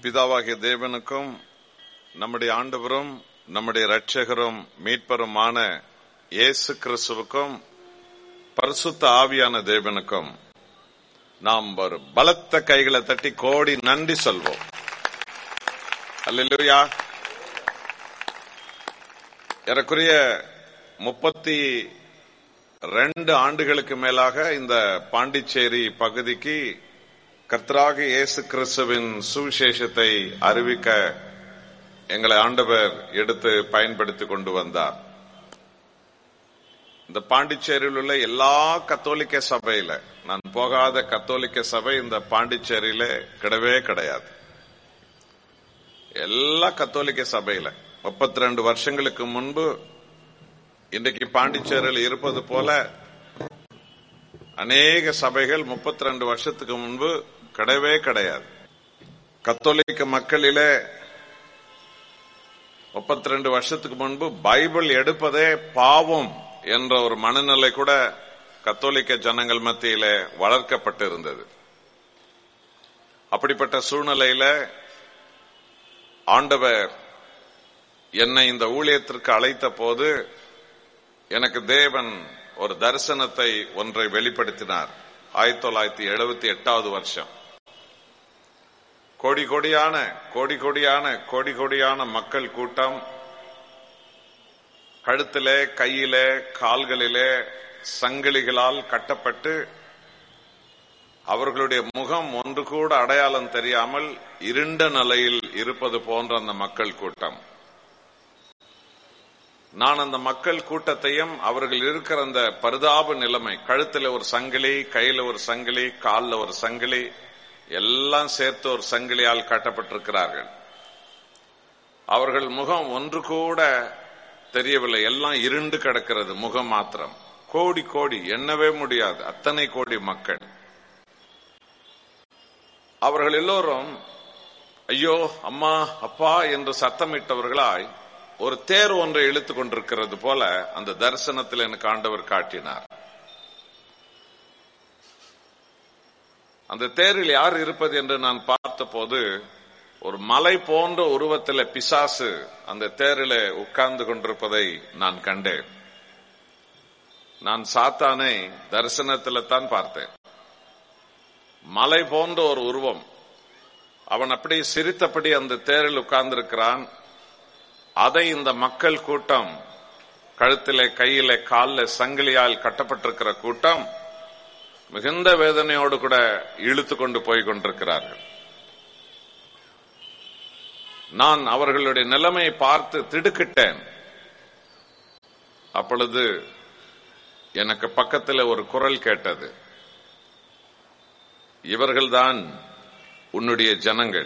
பிதாவாகிய தேவனுக்கும் நம்முடைய ஆண்டவரும் நம்முடைய இரட்சகரும் மீட்பருமான இயேசு கிறிஸ்துவுக்கும் பரிசுத்த ஆவியான தேவனுக்கும் நாம் ஒரு பலத்த கைகளை தட்டி கோடி நன்றி சொல்வோம் அல்லா ஏறக்குறைய முப்பத்தி ரெண்டு ஆண்டுகளுக்கு மேலாக இந்த பாண்டிச்சேரி பகுதிக்கு கர்த்தராக இயேசு கிறிஸ்துவின் சுவிசேஷத்தை அறிவிக்க எங்களை ஆண்டவர் எடுத்து பயன்படுத்தி கொண்டு வந்தார் இந்த பாண்டிச்சேரியில் உள்ள எல்லா கத்தோலிக்க சபையில நான் போகாத கத்தோலிக்க சபை இந்த பாண்டிச்சேரியில கிடையவே கிடையாது எல்லா கத்தோலிக்க சபையில முப்பத்தி ரெண்டு வருஷங்களுக்கு முன்பு இன்றைக்கு பாண்டிச்சேரியில் இருப்பது போல அநேக சபைகள் முப்பத்தி ரெண்டு வருஷத்துக்கு முன்பு கிடையவே கிடையாது கத்தோலிக்க மக்களிலே முப்பத்தி ரெண்டு வருஷத்துக்கு முன்பு பைபிள் எடுப்பதே பாவம் என்ற ஒரு மனநிலை கூட கத்தோலிக்க ஜனங்கள் மத்தியிலே வளர்க்கப்பட்டிருந்தது அப்படிப்பட்ட சூழ்நிலையில ஆண்டவர் என்னை இந்த ஊழியத்திற்கு அழைத்த போது எனக்கு தேவன் ஒரு தரிசனத்தை ஒன்றை வெளிப்படுத்தினார் ஆயிரத்தி தொள்ளாயிரத்தி எழுபத்தி எட்டாவது வருஷம் கோடி கோடியான கோடி கோடியான கோடி கோடியான மக்கள் கூட்டம் கழுத்திலே கையிலே கால்களிலே சங்கிலிகளால் கட்டப்பட்டு அவர்களுடைய முகம் ஒன்று கூட அடையாளம் தெரியாமல் இருண்ட நிலையில் இருப்பது போன்ற அந்த மக்கள் கூட்டம் நான் அந்த மக்கள் கூட்டத்தையும் அவர்கள் இருக்கிற அந்த பரிதாப நிலைமை கழுத்துல ஒரு சங்கிலி கையில ஒரு சங்கிலி காலில் ஒரு சங்கிலி எல்லாம் சேர்த்து ஒரு சங்கிலியால் கட்டப்பட்டிருக்கிறார்கள் அவர்கள் முகம் ஒன்று கூட தெரியவில்லை எல்லாம் இருண்டு கிடக்கிறது முகம் மாத்திரம் கோடி கோடி எண்ணவே முடியாது அத்தனை கோடி மக்கள் அவர்கள் எல்லோரும் ஐயோ அம்மா அப்பா என்று சத்தமிட்டவர்களாய் ஒரு தேர் ஒன்றை இழுத்துக் கொண்டிருக்கிறது போல அந்த தரிசனத்தில் எனக்கு ஆண்டவர் காட்டினார் அந்த தேரில் யார் இருப்பது என்று நான் பார்த்தபோது ஒரு மலை போன்ற உருவத்தில் பிசாசு அந்த தேரில் உட்கார்ந்து கொண்டிருப்பதை நான் கண்டேன் நான் சாத்தானை தரிசனத்தில் தான் பார்த்தேன் மலை போன்ற ஒரு உருவம் அவன் அப்படி சிரித்தபடி அந்த தேரில் உட்கார்ந்திருக்கிறான் அதை இந்த மக்கள் கூட்டம் கழுத்திலே கையிலே காலில் சங்கிலியால் கட்டப்பட்டிருக்கிற கூட்டம் மிகுந்த வேதனையோடு கூட இழுத்து கொண்டு போய் கொண்டிருக்கிறார்கள் நான் அவர்களுடைய நிலைமையை பார்த்து திடுக்கிட்டேன் அப்பொழுது எனக்கு பக்கத்தில் ஒரு குரல் கேட்டது இவர்கள்தான் உன்னுடைய ஜனங்கள்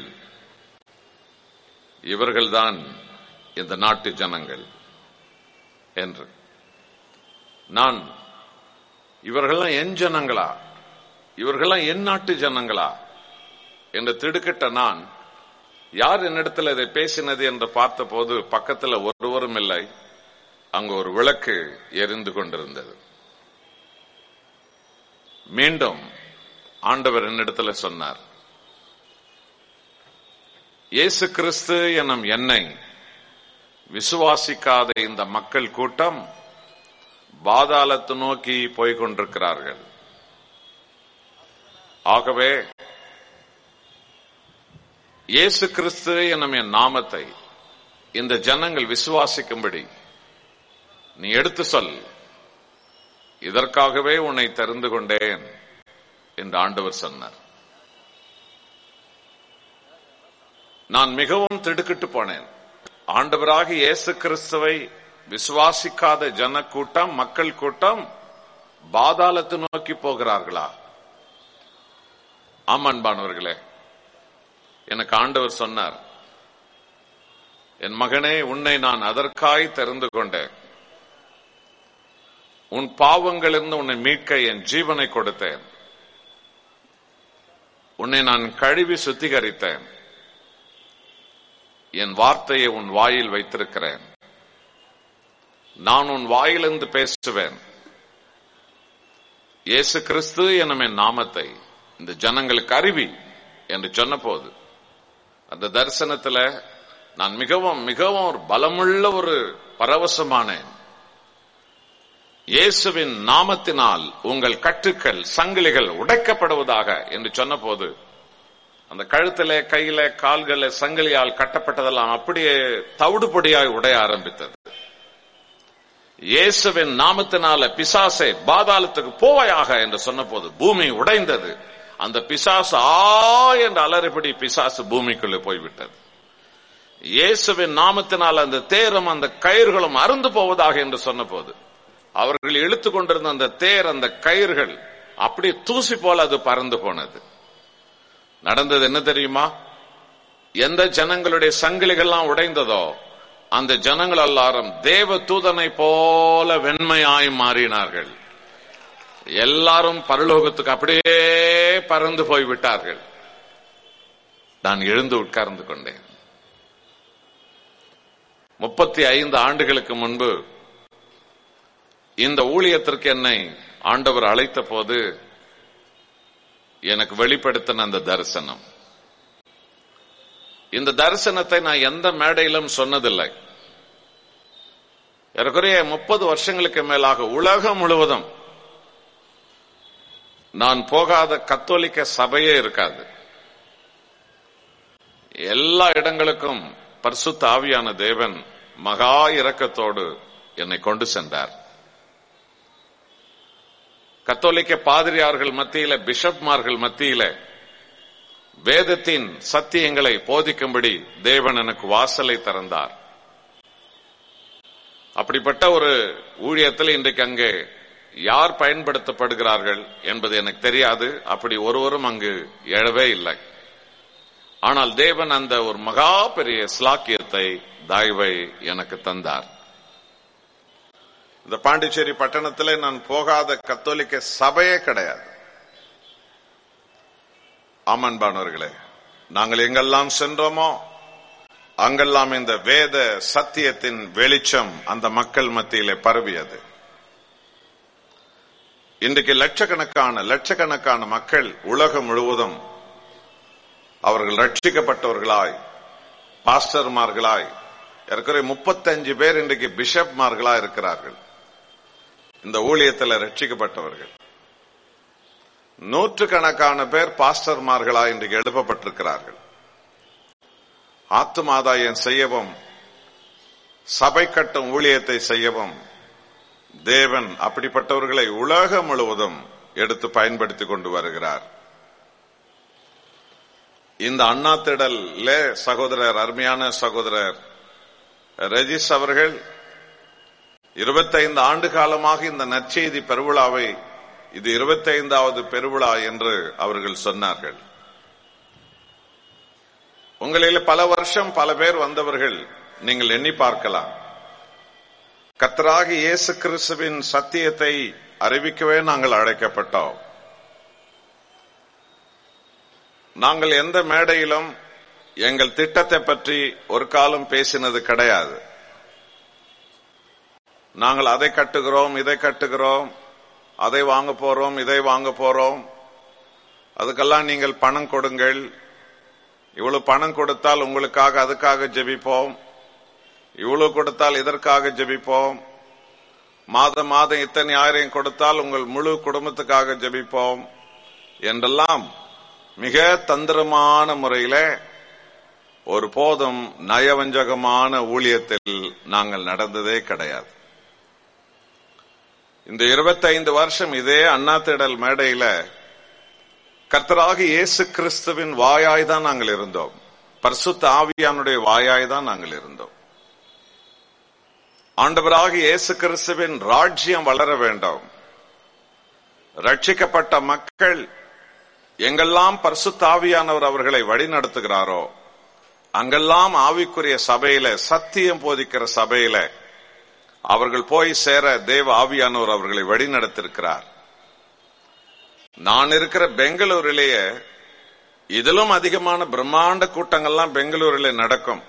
இவர்கள்தான் இந்த நாட்டு ஜனங்கள் என்று நான் இவர்கள்லாம் என் ஜனங்களா இவர்கள்லாம் என் நாட்டு ஜனங்களா என்று திடுக்கிட்ட நான் யார் என்னிடத்தில் இதை பேசினது என்று பார்த்தபோது பக்கத்தில் ஒருவரும் இல்லை அங்கு ஒரு விளக்கு எரிந்து கொண்டிருந்தது மீண்டும் ஆண்டவர் என்னிடத்தில் சொன்னார் இயேசு கிறிஸ்து எனும் எண்ணெய் விசுவாசிக்காத இந்த மக்கள் கூட்டம் பாதாளத்து நோக்கி போய்கொண்டிருக்கிறார்கள் ஆகவே இயேசு கிறிஸ்து எனும் என் நாமத்தை இந்த ஜனங்கள் விசுவாசிக்கும்படி நீ எடுத்து சொல் இதற்காகவே உன்னை தெரிந்து கொண்டேன் என்று ஆண்டவர் சொன்னார் நான் மிகவும் திடுக்கிட்டு போனேன் ஆண்டவராக இயேசு கிறிஸ்துவை விசுவாசிக்காத ஜன கூட்டம் மக்கள் கூட்டம் பாதாளத்து நோக்கி போகிறார்களா ஆமான்பானவர்களே எனக்கு ஆண்டவர் சொன்னார் என் மகனே உன்னை நான் அதற்காய் தெரிந்து கொண்டேன் உன் பாவங்களிலிருந்து உன்னை மீட்க என் ஜீவனை கொடுத்தேன் உன்னை நான் கழுவி சுத்திகரித்தேன் என் வார்த்தையை உன் வாயில் வைத்திருக்கிறேன் நான் உன் வாயிலிருந்து பேசுவேன் இயேசு கிறிஸ்து எனும் என் நாமத்தை இந்த ஜனங்களுக்கு அறிவி என்று சொன்னபோது அந்த தரிசனத்துல நான் மிகவும் மிகவும் ஒரு பலமுள்ள ஒரு பரவசமானேன் இயேசுவின் நாமத்தினால் உங்கள் கட்டுக்கள் சங்கிலிகள் உடைக்கப்படுவதாக என்று சொன்னபோது அந்த கழுத்திலே கையில கால்கள சங்கிலியால் கட்டப்பட்டதெல்லாம் அப்படியே தவிடுபொடியாய் உடைய ஆரம்பித்தது இயேசுவின் நாமத்தினால பிசாசை பாதாளத்துக்கு போவாயாக என்று சொன்னபோது பூமி உடைந்தது அந்த பிசாசு ஆ என்று அலறிபடி பிசாசு பூமிக்குள்ளே போய்விட்டது இயேசுவின் நாமத்தினால் அந்த தேரும் அந்த கயிறுகளும் அருந்து போவதாக என்று சொன்னபோது அவர்கள் இழுத்து கொண்டிருந்த அந்த தேர் அந்த கயிறுகள் அப்படி தூசி போல அது பறந்து போனது நடந்தது என்ன தெரியுமா எந்த ஜனங்களுடைய சங்கிலிகள்லாம் உடைந்ததோ அந்த ஜனங்கள் எல்லாரும் தேவ தூதனை போல வெண்மையாய் மாறினார்கள் எல்லாரும் பரலோகத்துக்கு அப்படியே பறந்து போய் விட்டார்கள் நான் எழுந்து உட்கார்ந்து கொண்டேன் முப்பத்தி ஐந்து ஆண்டுகளுக்கு முன்பு இந்த ஊழியத்திற்கு என்னை ஆண்டவர் அழைத்த போது எனக்கு வெளிப்படுத்தின அந்த தரிசனம் இந்த தரிசனத்தை நான் எந்த மேடையிலும் சொன்னதில்லை ஏறக்குறைய முப்பது வருஷங்களுக்கு மேலாக உலகம் முழுவதும் நான் போகாத கத்தோலிக்க சபையே இருக்காது எல்லா இடங்களுக்கும் பரிசுத்த ஆவியான தேவன் மகா இரக்கத்தோடு என்னை கொண்டு சென்றார் கத்தோலிக்க பாதிரியார்கள் மத்தியில பிஷப்மார்கள் மத்தியில வேதத்தின் சத்தியங்களை போதிக்கும்படி தேவன் எனக்கு வாசலை திறந்தார் அப்படிப்பட்ட ஒரு ஊழியத்தில் இன்றைக்கு அங்கே யார் பயன்படுத்தப்படுகிறார்கள் என்பது எனக்கு தெரியாது அப்படி ஒருவரும் அங்கு எழவே இல்லை ஆனால் தேவன் அந்த ஒரு மகா பெரிய ஸ்லாக்கியத்தை தாய்வை எனக்கு தந்தார் இந்த பாண்டிச்சேரி பட்டணத்திலே நான் போகாத கத்தோலிக்க சபையே கிடையாது ஆமன்பானவர்களே நாங்கள் எங்கெல்லாம் சென்றோமோ அங்கெல்லாம் இந்த வேத சத்தியத்தின் வெளிச்சம் அந்த மக்கள் மத்தியிலே பரவியது இன்றைக்கு லட்சக்கணக்கான லட்சக்கணக்கான மக்கள் உலகம் முழுவதும் அவர்கள் ரட்சிக்கப்பட்டவர்களாய் பாஸ்டர்மார்களாய் இருக்கிற முப்பத்தஞ்சு பேர் இன்றைக்கு பிஷப்மார்களா இருக்கிறார்கள் இந்த ஊழியத்தில் ரட்சிக்கப்பட்டவர்கள் நூற்றுக்கணக்கான பேர் பாஸ்டர்மார்களா இன்றைக்கு எழுப்பப்பட்டிருக்கிறார்கள் ஆத்துமாதாயம் செய்யவும் சபை கட்டும் ஊழியத்தை செய்யவும் தேவன் அப்படிப்பட்டவர்களை உலகம் முழுவதும் எடுத்து பயன்படுத்தி கொண்டு வருகிறார் இந்த அண்ணா திடல்ல சகோதரர் அருமையான சகோதரர் ரெஜிஸ் அவர்கள் இருபத்தைந்து ஆண்டு காலமாக இந்த நற்செய்தி பெருவிழாவை இது இருபத்தைந்தாவது பெருவிழா என்று அவர்கள் சொன்னார்கள் உங்களில் பல வருஷம் பல பேர் வந்தவர்கள் நீங்கள் எண்ணி பார்க்கலாம் கத்தராகி இயேசு கிறிஸ்துவின் சத்தியத்தை அறிவிக்கவே நாங்கள் அழைக்கப்பட்டோம் நாங்கள் எந்த மேடையிலும் எங்கள் திட்டத்தை பற்றி ஒரு காலம் பேசினது கிடையாது நாங்கள் அதை கட்டுகிறோம் இதை கட்டுகிறோம் அதை வாங்க போறோம் இதை வாங்க போறோம் அதுக்கெல்லாம் நீங்கள் பணம் கொடுங்கள் இவ்வளவு பணம் கொடுத்தால் உங்களுக்காக அதுக்காக ஜெபிப்போம் இவ்வளவு கொடுத்தால் இதற்காக ஜெபிப்போம் மாதம் மாதம் இத்தனை ஆயிரம் கொடுத்தால் உங்கள் முழு குடும்பத்துக்காக ஜெபிப்போம் என்றெல்லாம் மிக தந்திரமான முறையில ஒரு போதும் நயவஞ்சகமான ஊழியத்தில் நாங்கள் நடந்ததே கிடையாது இந்த இருபத்தைந்து வருஷம் இதே அண்ணா தேடல் மேடையில கர்த்தராக இயேசு கிறிஸ்துவின் வாயாய் தான் நாங்கள் இருந்தோம் பரிசுத்த ஆவியானுடைய வாயாய் தான் நாங்கள் இருந்தோம் ஆண்டவராக இயேசு கிறிஸ்துவின் ராஜ்யம் வளர வேண்டும் ரட்சிக்கப்பட்ட மக்கள் எங்கெல்லாம் பரிசுத்த ஆவியானவர் அவர்களை வழிநடத்துகிறாரோ அங்கெல்லாம் ஆவிக்குரிய சபையில சத்தியம் போதிக்கிற சபையில அவர்கள் போய் சேர தேவ ஆவியானவர் அவர்களை வழிநடத்திருக்கிறார் நான் இருக்கிற பெங்களூரிலேயே இதிலும் அதிகமான பிரம்மாண்ட கூட்டங்கள்லாம் பெங்களூரிலே நடக்கும்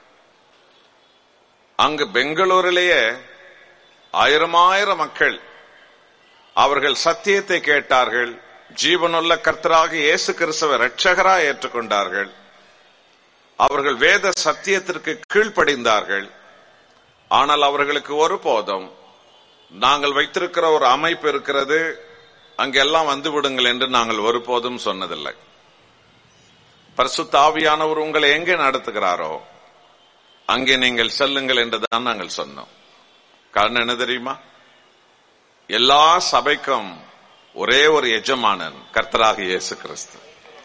அங்கு பெங்களூரிலேயே ஆயிரமாயிரம் மக்கள் அவர்கள் சத்தியத்தை கேட்டார்கள் ஜீவனுள்ள கர்த்தராக இயேசு கிறிஸ்தவ ரட்சகரா ஏற்றுக்கொண்டார்கள் அவர்கள் வேத சத்தியத்திற்கு கீழ்ப்படிந்தார்கள் ஆனால் அவர்களுக்கு ஒருபோதும் நாங்கள் வைத்திருக்கிற ஒரு அமைப்பு இருக்கிறது அங்கெல்லாம் வந்து விடுங்கள் என்று நாங்கள் ஒருபோதும் சொன்னதில்லை பரிசுத்த ஆவியானவர் உங்களை எங்கே நடத்துகிறாரோ அங்கே நீங்கள் செல்லுங்கள் என்றுதான் நாங்கள் சொன்னோம் காரணம் என்ன தெரியுமா எல்லா சபைக்கும் ஒரே ஒரு எஜமானன் கர்த்தராக இயேசு கிறிஸ்து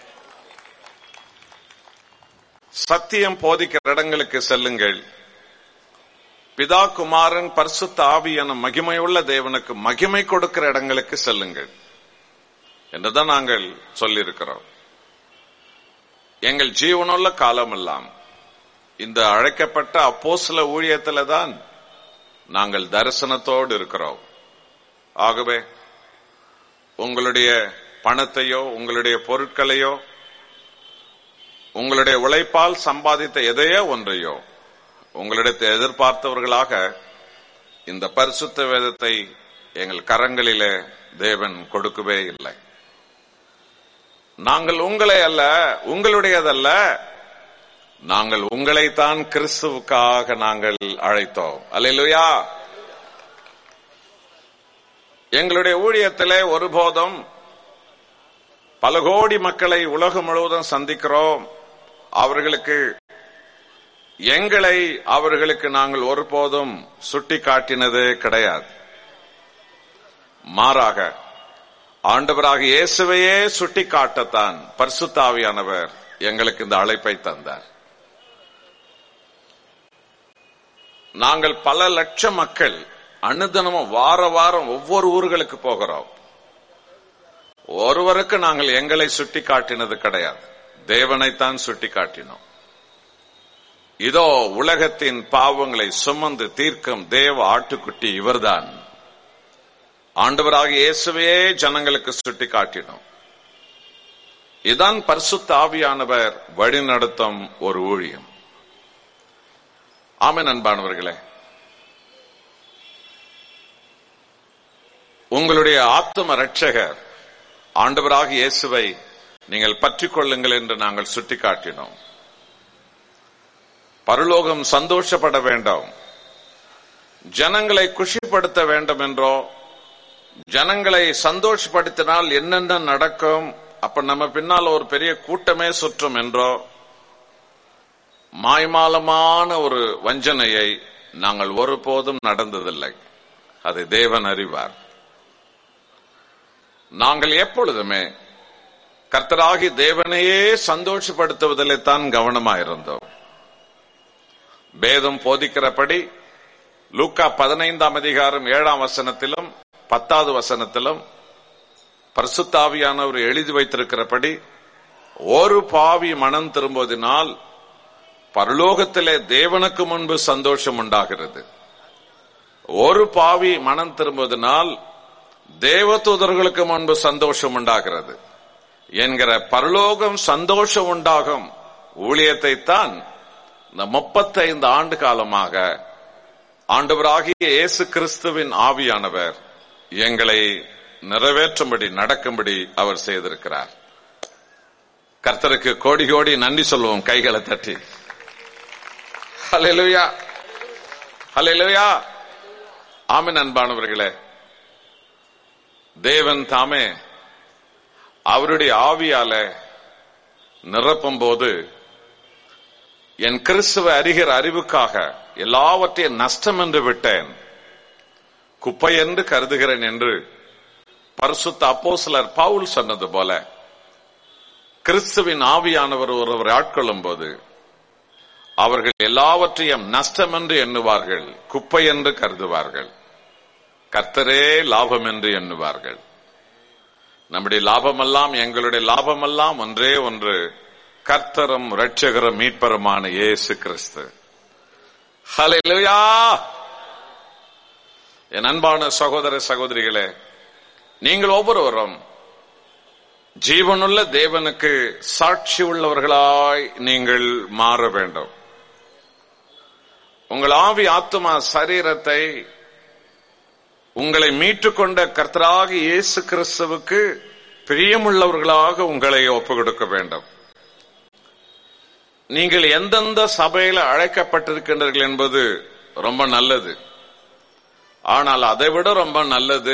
சத்தியம் போதிக்கிற இடங்களுக்கு செல்லுங்கள் பிதா குமாரன் பரிசுத்த ஆவி என மகிமையுள்ள தேவனுக்கு மகிமை கொடுக்கிற இடங்களுக்கு செல்லுங்கள் என்றுதான் நாங்கள் சொல்லியிருக்கிறோம் எங்கள் ஜீவனுள்ள காலமெல்லாம் இந்த அழைக்கப்பட்ட அப்போஸ்ல ஊழியத்துல தான் நாங்கள் தரிசனத்தோடு இருக்கிறோம் ஆகவே உங்களுடைய பணத்தையோ உங்களுடைய பொருட்களையோ உங்களுடைய உழைப்பால் சம்பாதித்த எதையோ ஒன்றையோ உங்களிடத்தை எதிர்பார்த்தவர்களாக இந்த பரிசுத்த வேதத்தை எங்கள் கரங்களிலே தேவன் கொடுக்கவே இல்லை நாங்கள் உங்களை அல்ல உங்களுடையதல்ல நாங்கள் உங்களைத்தான் கிறிஸ்துவுக்காக நாங்கள் அழைத்தோம் அல்லையா எங்களுடைய ஊழியத்திலே ஒருபோதும் பல கோடி மக்களை உலகம் முழுவதும் சந்திக்கிறோம் அவர்களுக்கு எங்களை அவர்களுக்கு நாங்கள் ஒருபோதும் சுட்டி காட்டினது கிடையாது மாறாக ஆண்டவராக இயேசுவையே சுட்டி காட்டத்தான் பரிசுத்தாவியானவர் எங்களுக்கு இந்த அழைப்பை தந்தார் நாங்கள் பல லட்சம் மக்கள் அனுதினமும் வார வாரம் ஒவ்வொரு ஊர்களுக்கு போகிறோம் ஒருவருக்கு நாங்கள் எங்களை சுட்டி காட்டினது கிடையாது தேவனைத்தான் சுட்டி காட்டினோம் இதோ உலகத்தின் பாவங்களை சுமந்து தீர்க்கும் தேவ ஆட்டுக்குட்டி இவர்தான் ஆண்டவராக இயேசுவையே ஜனங்களுக்கு சுட்டி காட்டினோம் இதான் பரிசுத்த ஆவியானவர் வழிநடத்தும் ஒரு ஊழியம் ஆமென் அன்பானவர்களே உங்களுடைய ஆத்ம ரட்சகர் ஆண்டவராக இயேசுவை நீங்கள் பற்றிக் கொள்ளுங்கள் என்று நாங்கள் சுட்டிக்காட்டினோம் பரலோகம் சந்தோஷப்பட வேண்டும் ஜனங்களை குஷிப்படுத்த வேண்டும் என்றோ ஜனங்களை சந்தோஷப்படுத்தினால் என்னென்ன நடக்கும் அப்ப நம்ம பின்னால் ஒரு பெரிய கூட்டமே சுற்றும் என்றோ மாய்மாலமான ஒரு வஞ்சனையை நாங்கள் ஒருபோதும் நடந்ததில்லை அதை தேவன் அறிவார் நாங்கள் எப்பொழுதுமே கர்த்தராகி தேவனையே சந்தோஷப்படுத்துவதிலே தான் கவனமாயிருந்தோம் வேதம் போதிக்கிறபடி லூக்கா பதினைந்தாம் அதிகாரம் ஏழாம் வசனத்திலும் பத்தாவது வசனத்திலும் பரிசுத்தாவியானவர் எழுதி வைத்திருக்கிறபடி ஒரு பாவி மனம் திரும்புவதனால் பரலோகத்திலே தேவனுக்கு முன்பு சந்தோஷம் உண்டாகிறது ஒரு பாவி மனம் திரும்புவதனால் தேவதூதர்களுக்கு முன்பு சந்தோஷம் உண்டாகிறது என்கிற பரலோகம் சந்தோஷம் உண்டாகும் ஊழியத்தை தான் இந்த முப்பத்தைந்து ஆண்டு காலமாக ஆண்டவராகிய இயேசு கிறிஸ்துவின் ஆவியானவர் எங்களை நிறைவேற்றும்படி நடக்கும்படி அவர் செய்திருக்கிறார் கர்த்தருக்கு கோடி கோடி நன்றி சொல்லுவோம் கைகளை தட்டி ஹalleluya ஹalleluya ஆமென் அன்பானவர்களே தேவன் தாமே அவருடைய ஆவியால நிரப்பும் போது என் கிறிஸ்துவ அறிகிற அறிவுக்காக எல்லாவற்றையும் நஷ்டம் என்று விட்டேன் குப்பை என்று கருதுகிறேன் என்று பரிசுத்த அப்போஸ்தலர் பவுல் சொன்னது போல கிறிஸ்துவின் ஆவியானவர் ஒருவர் ஆட்கொள்ளும் போது அவர்கள் எல்லாவற்றையும் நஷ்டம் என்று எண்ணுவார்கள் குப்பை என்று கருதுவார்கள் கர்த்தரே லாபம் என்று எண்ணுவார்கள் நம்முடைய லாபமெல்லாம் எங்களுடைய லாபமெல்லாம் ஒன்றே ஒன்று கர்த்தரும் இரட்சகரும் மீட்பருமான இயேசு கிறிஸ்து ஹalleluya என் அன்பான சகோதர சகோதரிகளே நீங்கள் ஒவ்வொருவரும் ஜீவனுள்ள தேவனுக்கு சாட்சி உள்ளவர்களாய் நீங்கள் மாற வேண்டும் உங்கள் ஆவி ஆத்மா சரீரத்தை உங்களை மீட்டுக்கொண்ட கர்த்தராக இயேசு கிறிஸ்துவுக்கு பிரியமுள்ளவர்களாக உங்களை ஒப்புக் கொடுக்க வேண்டும் நீங்கள் எந்தெந்த சபையில அழைக்கப்பட்டிருக்கின்றீர்கள் என்பது ரொம்ப நல்லது ஆனால் அதைவிட ரொம்ப நல்லது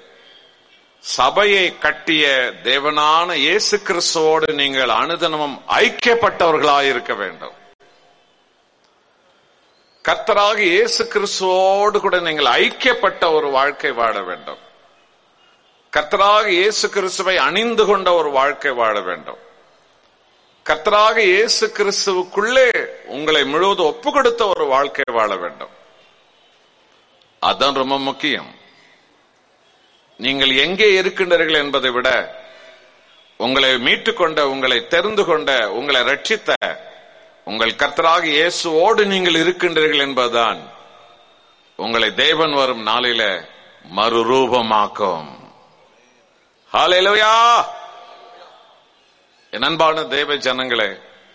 சபையை கட்டிய தேவனான இயேசு கிறிஸ்துவோடு நீங்கள் அனுதினமும் ஐக்கியப்பட்டவர்களாயிருக்க வேண்டும் கர்த்தராக இயேசு கிறிஸ்துவோடு கூட நீங்கள் ஐக்கியப்பட்ட ஒரு வாழ்க்கை வாழ வேண்டும் கர்த்தராக இயேசு கிறிஸ்துவை அணிந்து கொண்ட ஒரு வாழ்க்கை வாழ வேண்டும் கர்த்தராக இயேசு கிறிஸ்துவுக்குள்ளே உங்களை முழுவதும் ஒப்பு கொடுத்த ஒரு வாழ்க்கை வாழ வேண்டும் அதான் ரொம்ப முக்கியம் நீங்கள் எங்கே இருக்கின்றீர்கள் என்பதை விட உங்களை மீட்டுக் கொண்ட உங்களை தெரிந்து கொண்ட உங்களை ரட்சித்த உங்கள் கர்த்தராக இயேசுவோடு நீங்கள் இருக்கின்றீர்கள் என்பதுதான் உங்களை தேவன் வரும் நாளில மறுரூபமாக்கும் ஹalleluya என் அன்பான தேவ ஜனங்களே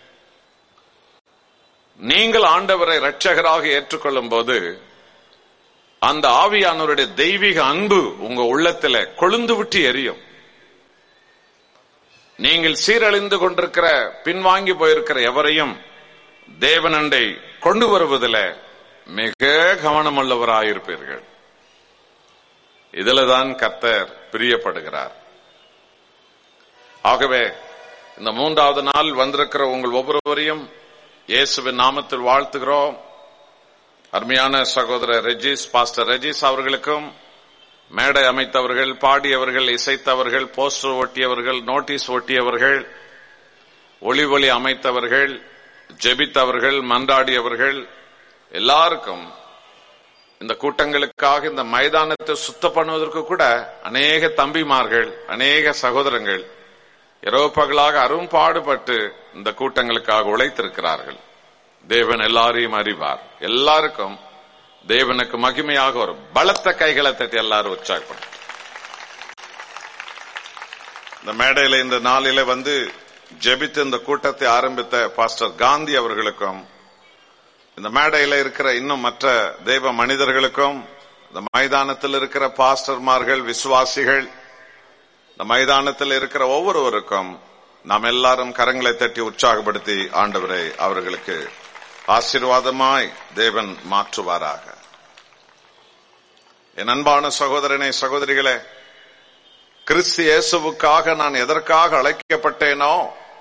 நீங்கள் ஆண்டவரை இரட்சகராக ஏற்றுக்கொள்ளும் போது அந்த ஆவியானவருடைய தெய்வீக அன்பு உங்க உள்ளத்துல கொழுந்து விட்டு எரியும் நீங்கள் சீரழிந்து கொண்டிருக்கிற பின்வாங்கி போயிருக்கிற எவரையும் தேவனண்டை கொண்டு வருவதில் மிக கவனமுள்ளவராயிருப்பீர்கள் இதில்தான் கர்த்தர் பிரியப்படுகிறார் ஆகவே இந்த மூன்றாவது நாள் வந்திருக்கிற உங்கள் ஒவ்வொருவரையும் இயேசுவின் நாமத்தில் வாழ்த்துகிறோம் அருமையான சகோதரர் ரெஜிஸ் பாஸ்டர் ரெஜிஸ் அவர்களுக்கும் மேடை அமைத்தவர்கள் பாடியவர்கள் இசைத்தவர்கள் போஸ்டர் ஒட்டியவர்கள் நோட்டீஸ் ஒட்டியவர்கள் ஒளி ஒளி அமைத்தவர்கள் ஜெபித்தவர்கள் மன்றாடியவர்கள் எல்லாருக்கும் இந்த கூட்டங்களுக்காக இந்த மைதானத்தை சுத்தம் பண்ணுவதற்கு கூட அநேக தம்பிமார்கள் அநேக சகோதரங்கள் இரவு பகலாக அரும்பாடுபட்டு இந்த கூட்டங்களுக்காக உழைத்திருக்கிறார்கள் தேவன் எல்லாரையும் அறிவார் எல்லாருக்கும் தேவனுக்கு மகிமையாக ஒரு பலத்த கைகளை தட்டி எல்லாரும் உற்சாகப்படும் இந்த மேடையில இந்த நாளில வந்து ஜெபித்து இந்த கூட்டத்தை ஆரம்பித்த பாஸ்டர் காந்தி அவர்களுக்கும் இந்த மேடையில இருக்கிற இன்னும் மற்ற தெய்வ மனிதர்களுக்கும் இந்த மைதானத்தில் இருக்கிற பாஸ்டர்மார்கள் விசுவாசிகள் இந்த மைதானத்தில் இருக்கிற ஒவ்வொருவருக்கும் நாம் எல்லாரும் கரங்களை தட்டி உற்சாகப்படுத்தி ஆண்டவரை அவர்களுக்கு ஆசீர்வாதமாய் தேவன் மாற்றுவாராக என் அன்பான சகோதரனை சகோதரிகளே கிறிஸ்து இயேசுவுக்காக நான் எதற்காக அழைக்கப்பட்டேனோ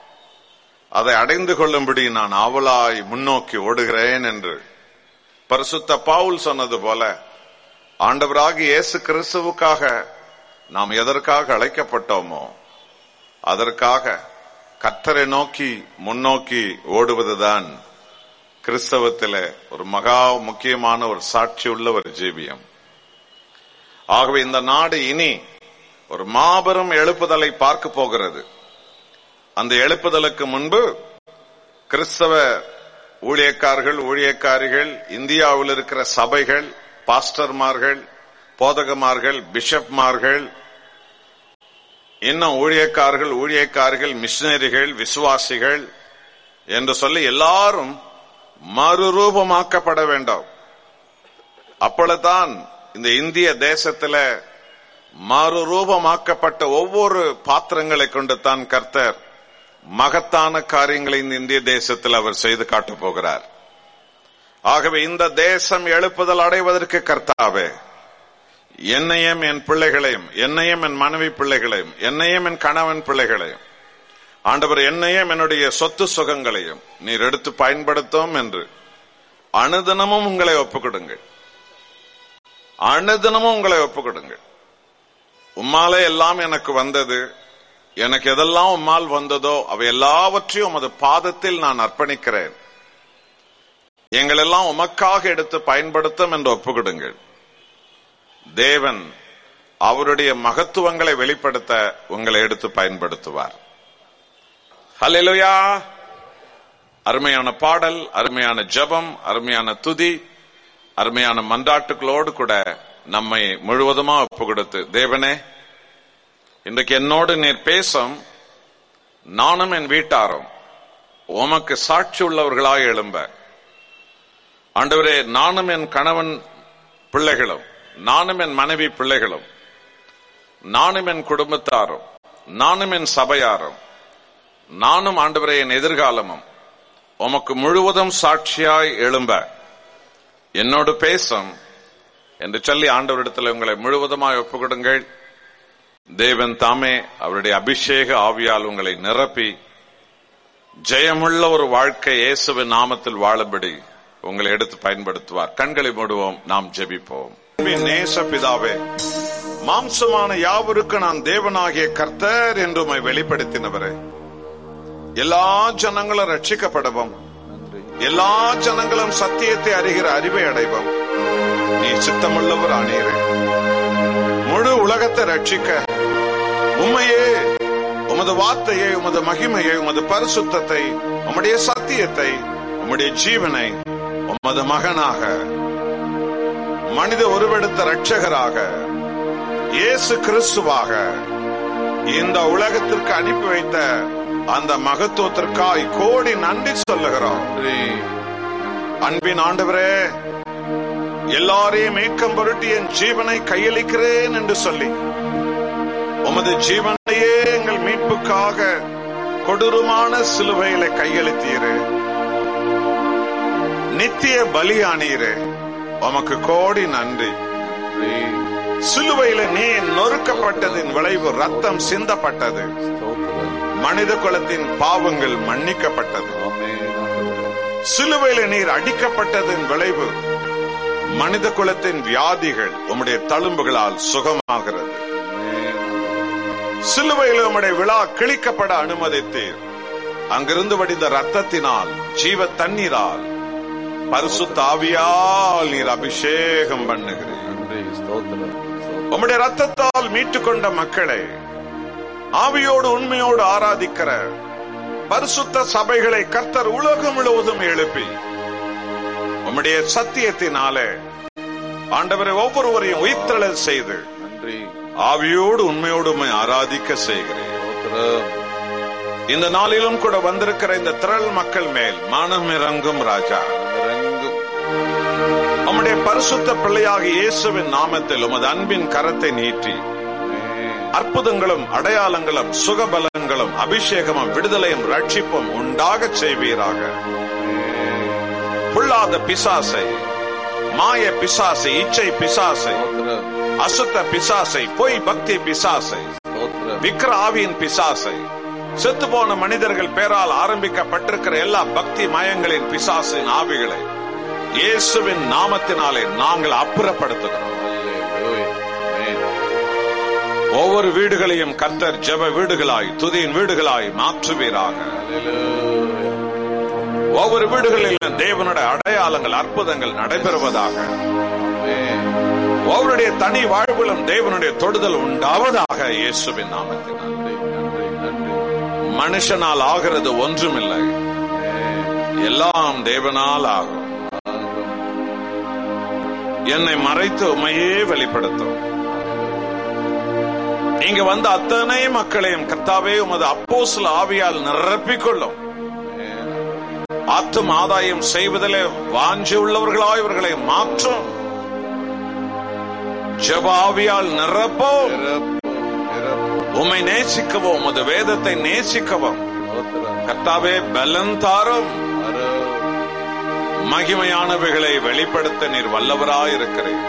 அதை அடைந்து கொள்ளும்படி நான் ஆவலாய் முன்னோக்கி ஓடுகிறேன் என்று பரிசுத்த பவுல் சொன்னது போல ஆண்டவராகி இயேசு கிறிஸ்துவுக்காக நாம் எதற்காக அழைக்கப்பட்டோமோ அதற்காக கத்தரை நோக்கி முன்னோக்கி ஓடுவதுதான் கிறிஸ்தவத்தில ஒரு மகா முக்கியமான ஒரு சாட்சி உள்ள ஒரு ஜீவியம் ஆகவே இந்த நாடு இனி ஒரு மாபெரும் எழுப்புதலை பார்க்க போகிறது அந்த எழுப்புதலுக்கு முன்பு கிறிஸ்தவ ஊழியக்காரர்கள் ஊழியக்காரிகள் இந்தியாவில் இருக்கிற சபைகள் பாஸ்டர்மார்கள் போதகமார்கள் பிஷப்மார்கள் இன்னும் ஊழியக்காரர்கள் ஊழியக்காரர்கள் மிஷினரிகள் விசுவாசிகள் என்று சொல்லி எல்லாரும் மறுரூபமாக்கப்பட வேண்டும் அப்பொழுதுதான் இந்த இந்திய தேசத்துல மறுரூபமாக்கப்பட்ட ஒவ்வொரு பாத்திரங்களை கொண்டு தான் கர்த்தர் மகத்தான காரியங்களை இந்த இந்திய தேசத்தில் அவர் செய்து காட்டப் போகிறார் ஆகவே இந்த தேசம் எழுப்புதல் அடைவதற்கு கர்த்தாவே என்னையும் என் பிள்ளைகளையும் என்னையும் என் மனைவி பிள்ளைகளையும் என்னையும் என் கணவன் பிள்ளைகளையும் ஆண்டவர் என்னையும் என்னுடைய சொத்து சுகங்களையும் நீர் எடுத்து பயன்படுத்தும் என்று அனுதினமும் உங்களை ஒப்புக்கொடுங்கள் அனுதினமும் உங்களை ஒப்புக்கொடுங்கள் உம்மாலே எல்லாம் எனக்கு வந்தது எனக்கு எதெல்லாம் உம்மால் வந்ததோ அவை எல்லாவற்றையும் உமது பாதத்தில் நான் அர்ப்பணிக்கிறேன் எங்களெல்லாம் உமக்காக எடுத்து பயன்படுத்தும் என்று ஒப்புக்கொடுங்கள் தேவன் அவருடைய மகத்துவங்களை வெளிப்படுத்த உங்களை எடுத்து பயன்படுத்துவார் ஹalleluya அருமையான பாடல் அருமையான ஜெபம் அருமையான துதி அருமையான மன்றாட்டுகளோடு கூட நம்மை முழுவதுமா ஒப்பு கொடுத்து தேவனே இன்றைக்கு என்னோடு நீர் பேசும் நானும் என் வீட்டாரும் உமக்கு சாட்சி உள்ளவர்களாய் எழும்ப ஆண்டவரே நானும் என் கணவன் பிள்ளைகளும் நானும் என் மனைவி பிள்ளைகளும் நானும் என் குடும்பத்தாரும் நானும் என் சபையாரும் நானும் ஆண்டவரே என் எதிர்காலமும் உமக்கு முழுவதும் சாட்சியாய் எழும்ப என்னோடு பேசும் என்று சொல்லி ஆண்டவரிடத்தில் உங்களை முழுவதுமாய் ஒப்புக்கொடுங்கள் தேவன் தாமே அவருடைய அபிஷேக ஆவியால் உங்களை நிரப்பி ஜெயமுள்ள ஒரு வாழ்க்கை இயேசுவின் நாமத்தில் வாழும்படி உங்களை எடுத்து பயன்படுத்துவார் கண்களை மூடுவோம் நாம் ஜெபிப்போம் நேச பிதாவே மாம்சமான யாவருக்கு நான் தேவனாகிய கர்த்தர் என்று உம்மை வெளிப்படுத்தினவரே எல்லா ஜனங்களும் ரட்சிக்கப்படவும் எல்லா ஜனங்களும் சத்தியத்தை அறிகிற அறிவை அடைவோம் நீ சித்தமுள்ளவர் ஆனீரே முழு உலகத்தை ரட்சிக்க உண்மையே உமது வார்த்தையை உமது மகிமையை உமது பரிசுத்தத்தை உம்முடைய சத்தியத்தை உம்முடைய ஜீவனை உமது மகனாக மனித உருவெடுத்த ரட்சகராக இயேசு கிறிஸ்துவாக இந்த உலகத்திற்கு அனுப்பி வைத்த அந்த மகத்துவத்திற்காய் கோடி நன்றி சொல்லுகிறோம் அன்பின் ஆண்டவரே எல்லாரையும் மேக்கம் பொருட்டி என் ஜீவனை கையளிக்கிறேன் என்று சொல்லி உமது ஜீவனையே எங்கள் மீட்புக்காக கொடூரமான சிலுவையில கையளித்தீரே நித்திய பலியானீரே உமக்கு கோடி நன்றி சிலுவையில நீ நொறுக்கப்பட்டதின் விளைவு ரத்தம் சிந்தப்பட்டது மனித குலத்தின் பாவங்கள் மன்னிக்கப்பட்டது சிலுவையில நீர் அடிக்கப்பட்டதின் விளைவு மனித குலத்தின் வியாதிகள் உம்முடைய தழும்புகளால் சுகமாகிறது சிலுவையில் உம்முடைய விழா கிழிக்கப்பட அனுமதித்தீர் அங்கிருந்து வடிந்த ரத்தத்தினால் ஜீவ தண்ணீரால் பரிசுத்த ஆவியால் நீர் அபிஷேகம் பண்ணுகிறீர் உம்முடைய ரத்தத்தால் மீட்டுக் கொண்ட மக்களை ஆவியோடு உண்மையோடு ஆராதிக்கிற பரிசுத்த சபைகளை கர்த்தர் உலகம் முழுவதும் எழுப்பி உம்முடைய சத்தியத்தினாலே ஆண்டவரை ஒவ்வொருவரையும் உயிர்த்தெழல் செய்து ஆவியோடு உண்மையோடு உம்மை ஆராதிக்க செய்கிறேன் இந்த நாளிலும் கூட வந்திருக்கிற இந்த திரள் மக்கள் மேல் மனம் இறங்கும் ராஜா உம்முடைய பரிசுத்த பிள்ளையாக இயேசுவின் நாமத்தில் உமது அன்பின் கரத்தை நீட்டி அற்புதங்களும் அடையாளங்களும் சுகபலங்களும் அபிஷேகமும் விடுதலையும் ரட்சிப்பும் உண்டாக செய்வீராக புல்லாத பிசாசை மாய பிசாசை இச்சை பிசாசை அசுத்த பிசாசை பொய் பக்தி பிசாசை விக்கிர ஆவியின் பிசாசை செத்து போன மனிதர்கள் பேரால் ஆரம்பிக்கப்பட்டிருக்கிற எல்லா பக்தி மயங்களின் பிசாசின் ஆவிகளை இயேசுவின் நாமத்தினாலே நாங்கள் அப்புறப்படுத்துகிறோம் ஒவ்வொரு வீடுகளையும் கர்த்தர் ஜெப வீடுகளாய் துதியின் வீடுகளாய் மாற்றுவீராக ஒவ்வொரு வீடுகளிலும் தேவனுடைய அடையாளங்கள் அற்புதங்கள் நடைபெறுவதாக ஒவ்வொருடைய தனி வாழ்விலும் தேவனுடைய தொடுதல் உண்டாவதாக இயேசுவின் நாமத்தினால் மனுஷனால் ஆகிறது ஒன்றுமில்லை எல்லாம் தேவனால் ஆகும் என்னை மறைத்து உமையே வெளிப்படுத்தும் இங்க வந்த அத்தனை மக்களையும் கர்த்தாவே உமது அப்போஸ்ல ஆவியால் நிரப்பிக்கொள்ளும் ஆத்தும் ஆதாயம் செய்வதிலே வாஞ்சி உள்ளவர்களாய் இவர்களை மாற்றும் ஜபாவியால் நிரப்போம் உம்மை நேசிக்கவும் உமது வேதத்தை நேசிக்கவும் கர்த்தாவே பலன் தாரும் மகிமையானவைகளை வெளிப்படுத்த நீர் வல்லவராயிருக்கிறேன்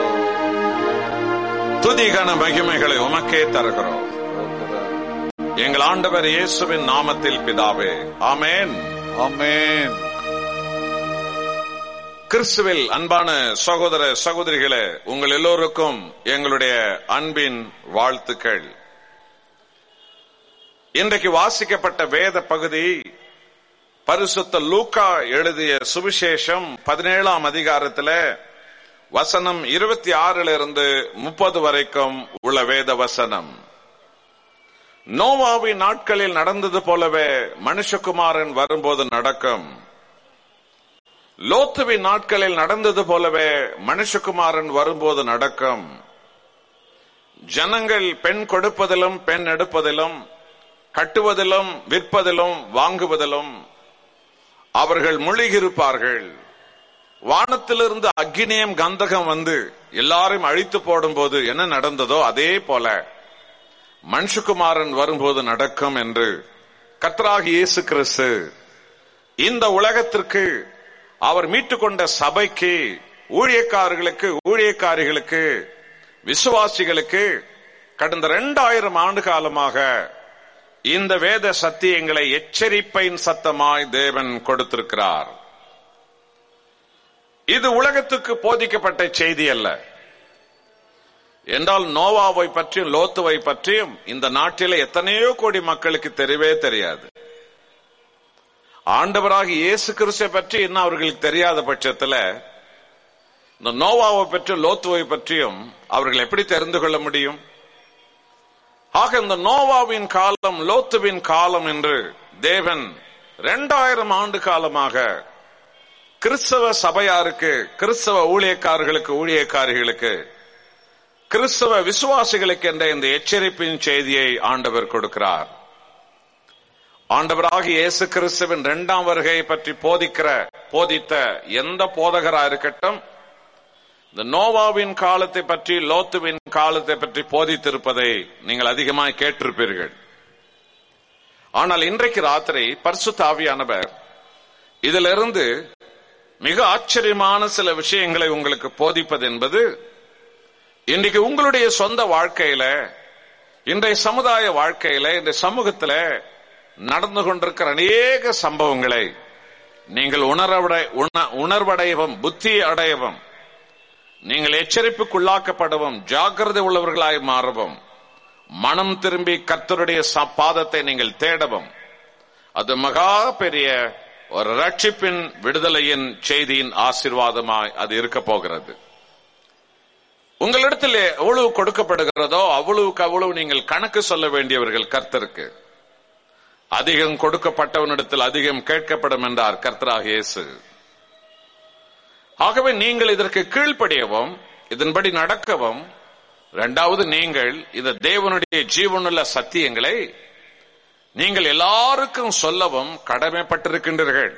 துதிகன மகிமைகளை உமக்கே தருகிறோம் எங்கள் ஆண்டவர் இயேசுவின் நாமத்தில் பிதாவே ஆமேன் ஆமென் கிறிஸ்துவில் அன்பான சகோதர சகோதரிகளே உங்கள் எல்லோருக்கும் எங்களுடைய அன்பின் வாழ்த்துக்கள் இன்றைக்கு வாசிக்கப்பட்ட வேத பகுதி பரிசுத்த லூக்கா எழுதிய சுவிசேஷம் பதினேழாம் அதிகாரத்துல வசனம் இருபத்தி ஆறுல இருந்து முப்பது வரைக்கும் உள்ள வேத வசனம் நோவாவின் நாட்களில் நடந்தது போலவே மனுஷகுமாரன் வரும்போது நடக்கும் லோத்துவின் நாட்களில் நடந்தது போலவே மனுஷகுமாரன் வரும்போது நடக்கும் ஜனங்கள் பெண் கொடுப்பதிலும் பெண் எடுப்பதிலும் கட்டுவதிலும் விற்பதிலும் வாங்குவதிலும் அவர்கள் முழுகியிருப்பார்கள் வானத்திலிருந்து அக்னியம் கந்தகம் வந்து எல்லாரையும் அழித்து போடும்போது என்ன நடந்ததோ அதே போல மனுஷகுமாரன் வரும்போது நடக்கும் என்று கர்த்தராகி இயேசு கிறிஸ்து இந்த உலகத்திற்கு அவர் மீட்டுக்கொண்ட சபைக்கு ஊழியக்காரர்களுக்கு ஊழியக்காரிகளுக்கு விசுவாசிகளுக்கு கடந்த இரண்டாயிரம் ஆண்டு காலமாக இந்த வேத சத்தியங்களை எச்சரிப்பின் சத்தமாய் தேவன் கொடுத்திருக்கிறார் இது உலகத்துக்கு போதிக்கப்பட்ட செய்தி அல்ல என்றால் நோவாவை பற்றியும் லோத்துவை பற்றியும் இந்த நாட்டில எத்தனையோ கோடி மக்களுக்கு தெரியவே தெரியாது ஆண்டவராக இயேசு கிறிஸ்துவை பற்றி இன்னும் அவர்களுக்கு தெரியாத பட்சத்துல இந்த நோவாவை பற்றியும் லோத்துவை பற்றியும் அவர்கள் எப்படி தெரிந்து கொள்ள முடியும் ஆக இந்த நோவாவின் காலம் லோத்துவின் காலம் என்று தேவன் இரண்டாயிரம் ஆண்டு காலமாக கிறிஸ்தவ சபையாருக்கு கிறிஸ்தவ ஊழியக்காரர்களுக்கு ஊழியக்காரிகளுக்கு கிறிஸ்தவ விசுவாசிகளுக்கு என்ற இந்த எச்சரிப்பின் செய்தியை ஆண்டவர் கொடுக்கிறார் ஆண்டவராக இயேசு கிறிஸ்துவின் இரண்டாம் வருகையை பற்றி போதிக்கிற போதித்த எந்த போதகரா இருக்கட்டும் இந்த நோவாவின் காலத்தை பற்றி லோத்துவின் காலத்தை பற்றி போதித்திருப்பதை நீங்கள் அதிகமாக கேட்டிருப்பீர்கள் ஆனால் இன்றைக்கு ராத்திரி பரிசுத்த ஆவியானவர் இதிலிருந்து மிக ஆச்சரியமான சில விஷயங்களை உங்களுக்கு போதிப்பது என்பது இன்றைக்கு உங்களுடைய சொந்த வாழ்க்கையில இன்றைய சமுதாய வாழ்க்கையில இந்த சமூகத்துல நடந்து கொண்டிருக்கிற அநேக சம்பவங்களை நீங்கள் உணர்வடை உணர்வடையவும் புத்தி அடையவும் நீங்கள் எச்சரிப்புக்குள்ளாக்கப்படவும் ஜாக்கிரதை உள்ளவர்களாய் மாறவும் மனம் திரும்பி கர்த்தருடைய பாதத்தை நீங்கள் தேடவும் அது மகா பெரிய ஒரு ரட்சிப்பின் விடுதலையின் செய்தியின் ஆசிர்வாதமாய் அது இருக்க போகிறது உங்களிடத்தில் எவ்வளவு கொடுக்கப்படுகிறதோ அவ்வளவுக்கு அவ்வளவு நீங்கள் கணக்கு சொல்ல வேண்டியவர்கள் கர்த்தருக்கு அதிகம் கொடுக்கப்பட்டவனிடத்தில் அதிகம் கேட்கப்படும் என்றார் கர்த்தராக இயேசு ஆகவே நீங்கள் இதற்கு கீழ்ப்படியவும் இதன்படி நடக்கவும் இரண்டாவது நீங்கள் இந்த தேவனுடைய ஜீவனுள்ள சத்தியங்களை நீங்கள் எல்லாருக்கும் சொல்லவும் கடமைப்பட்டிருக்கின்றீர்கள்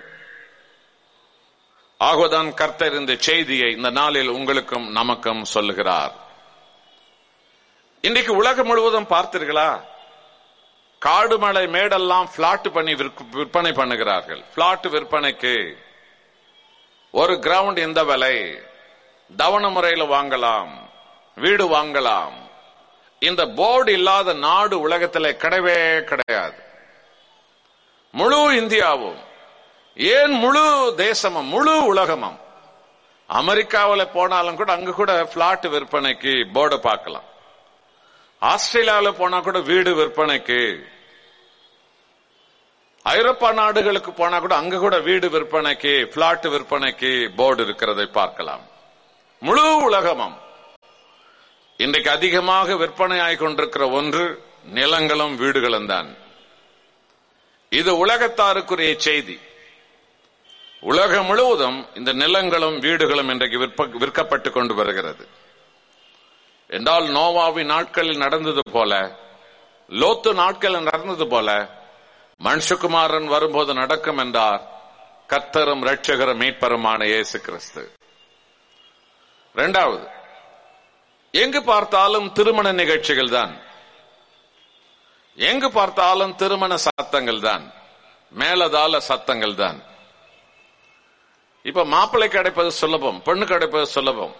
ஆகவேதான் கர்த்தர் இந்த செய்தியை இந்த நாளில் உங்களுக்கும் நமக்கும் சொல்லுகிறார் இன்றைக்கு உலகம் முழுவதும் பார்த்தீர்களா காடு மலை மேடெல்லாம் பிளாட் பண்ணி விற்பனை பண்ணுகிறார்கள் பிளாட் விற்பனைக்கு ஒரு கிரவுண்ட் எந்த விலை தவண முறையில் வாங்கலாம் வீடு வாங்கலாம் இந்த போர்டு இல்லாத நாடு உலகத்தில் கிடையவே கிடையாது முழு இந்தியாவும் ஏன் முழு தேசமும் முழு உலகமும் அமெரிக்காவில் போனாலும் கூட அங்க கூட பிளாட் விற்பனைக்கு போர்டு பார்க்கலாம் ஆஸ்திரேலியாவில் போனா கூட வீடு விற்பனைக்கு ஐரோப்பா நாடுகளுக்கு போனா கூட அங்க கூட வீடு விற்பனைக்கு பிளாட் விற்பனைக்கு போர்டு இருக்கிறதை பார்க்கலாம் முழு உலகமும் இன்றைக்கு அதிகமாக விற்பனை கொண்டிருக்கிற ஒன்று நிலங்களும் வீடுகளும் தான் இது உலகத்தாருக்குரிய செய்தி உலகம் முழுவதும் இந்த நிலங்களும் வீடுகளும் இன்றைக்கு விற்கப்பட்டு கொண்டு வருகிறது என்றால் நோவாவின் நாட்களில் நடந்தது போல லோத்து நாட்களில் நடந்தது போல மனுஷகுமாரன் வரும்போது நடக்கும் என்றார் கர்த்தரும் ரட்சகரும் மீட்பருமான இயேசு கிறிஸ்து இரண்டாவது எங்கு பார்த்தாலும் திருமண நிகழ்ச்சிகள் தான் எங்கு பார்த்தாலும் திருமண சத்தங்கள் தான் மேலதால சத்தங்கள் தான் இப்ப மாப்பிள்ளை கிடைப்பது சுலபம் பெண்ணு கிடைப்பது சுலபம்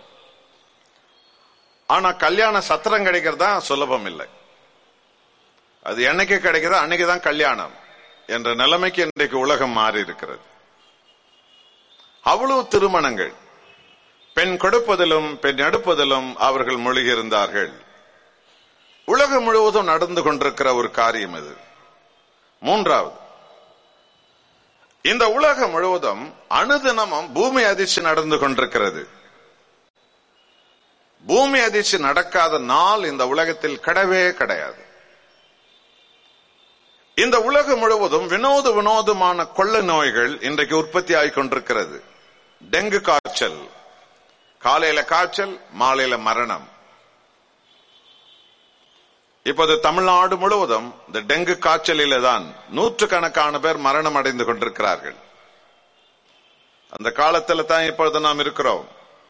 ஆனா கல்யாண சத்திரம் கிடைக்கிறதா சுலபம் இல்லை அது என்னைக்கு கிடைக்கிறதோ அன்னைக்குதான் கல்யாணம் என்ற நிலைமைக்கு இன்றைக்கு உலகம் மாறி இருக்கிறது அவ்வளவு திருமணங்கள் பெண் கொடுப்பதிலும் பெண் எடுப்பதிலும் அவர்கள் மூழ்கியிருந்தார்கள் உலகம் முழுவதும் நடந்து கொண்டிருக்கிற ஒரு காரியம் இது மூன்றாவது இந்த உலகம் முழுவதும் அனுதினமும் பூமி அதிர்ச்சி நடந்து கொண்டிருக்கிறது பூமி அதிர்ச்சி நடக்காத நாள் இந்த உலகத்தில் கிடையவே கிடையாது இந்த உலகம் முழுவதும் வினோத வினோதமான கொள்ள நோய்கள் இன்றைக்கு உற்பத்தி ஆகிக் கொண்டிருக்கிறது டெங்கு காய்ச்சல் காலையில காய்ச்சல் மாலையில மரணம் இப்போது தமிழ்நாடு முழுவதும் இந்த டெங்கு காய்ச்சலில தான் நூற்றுக்கணக்கான பேர் மரணம் அடைந்து கொண்டிருக்கிறார்கள் அந்த காலத்துல தான் இப்பொழுது நாம் இருக்கிறோம்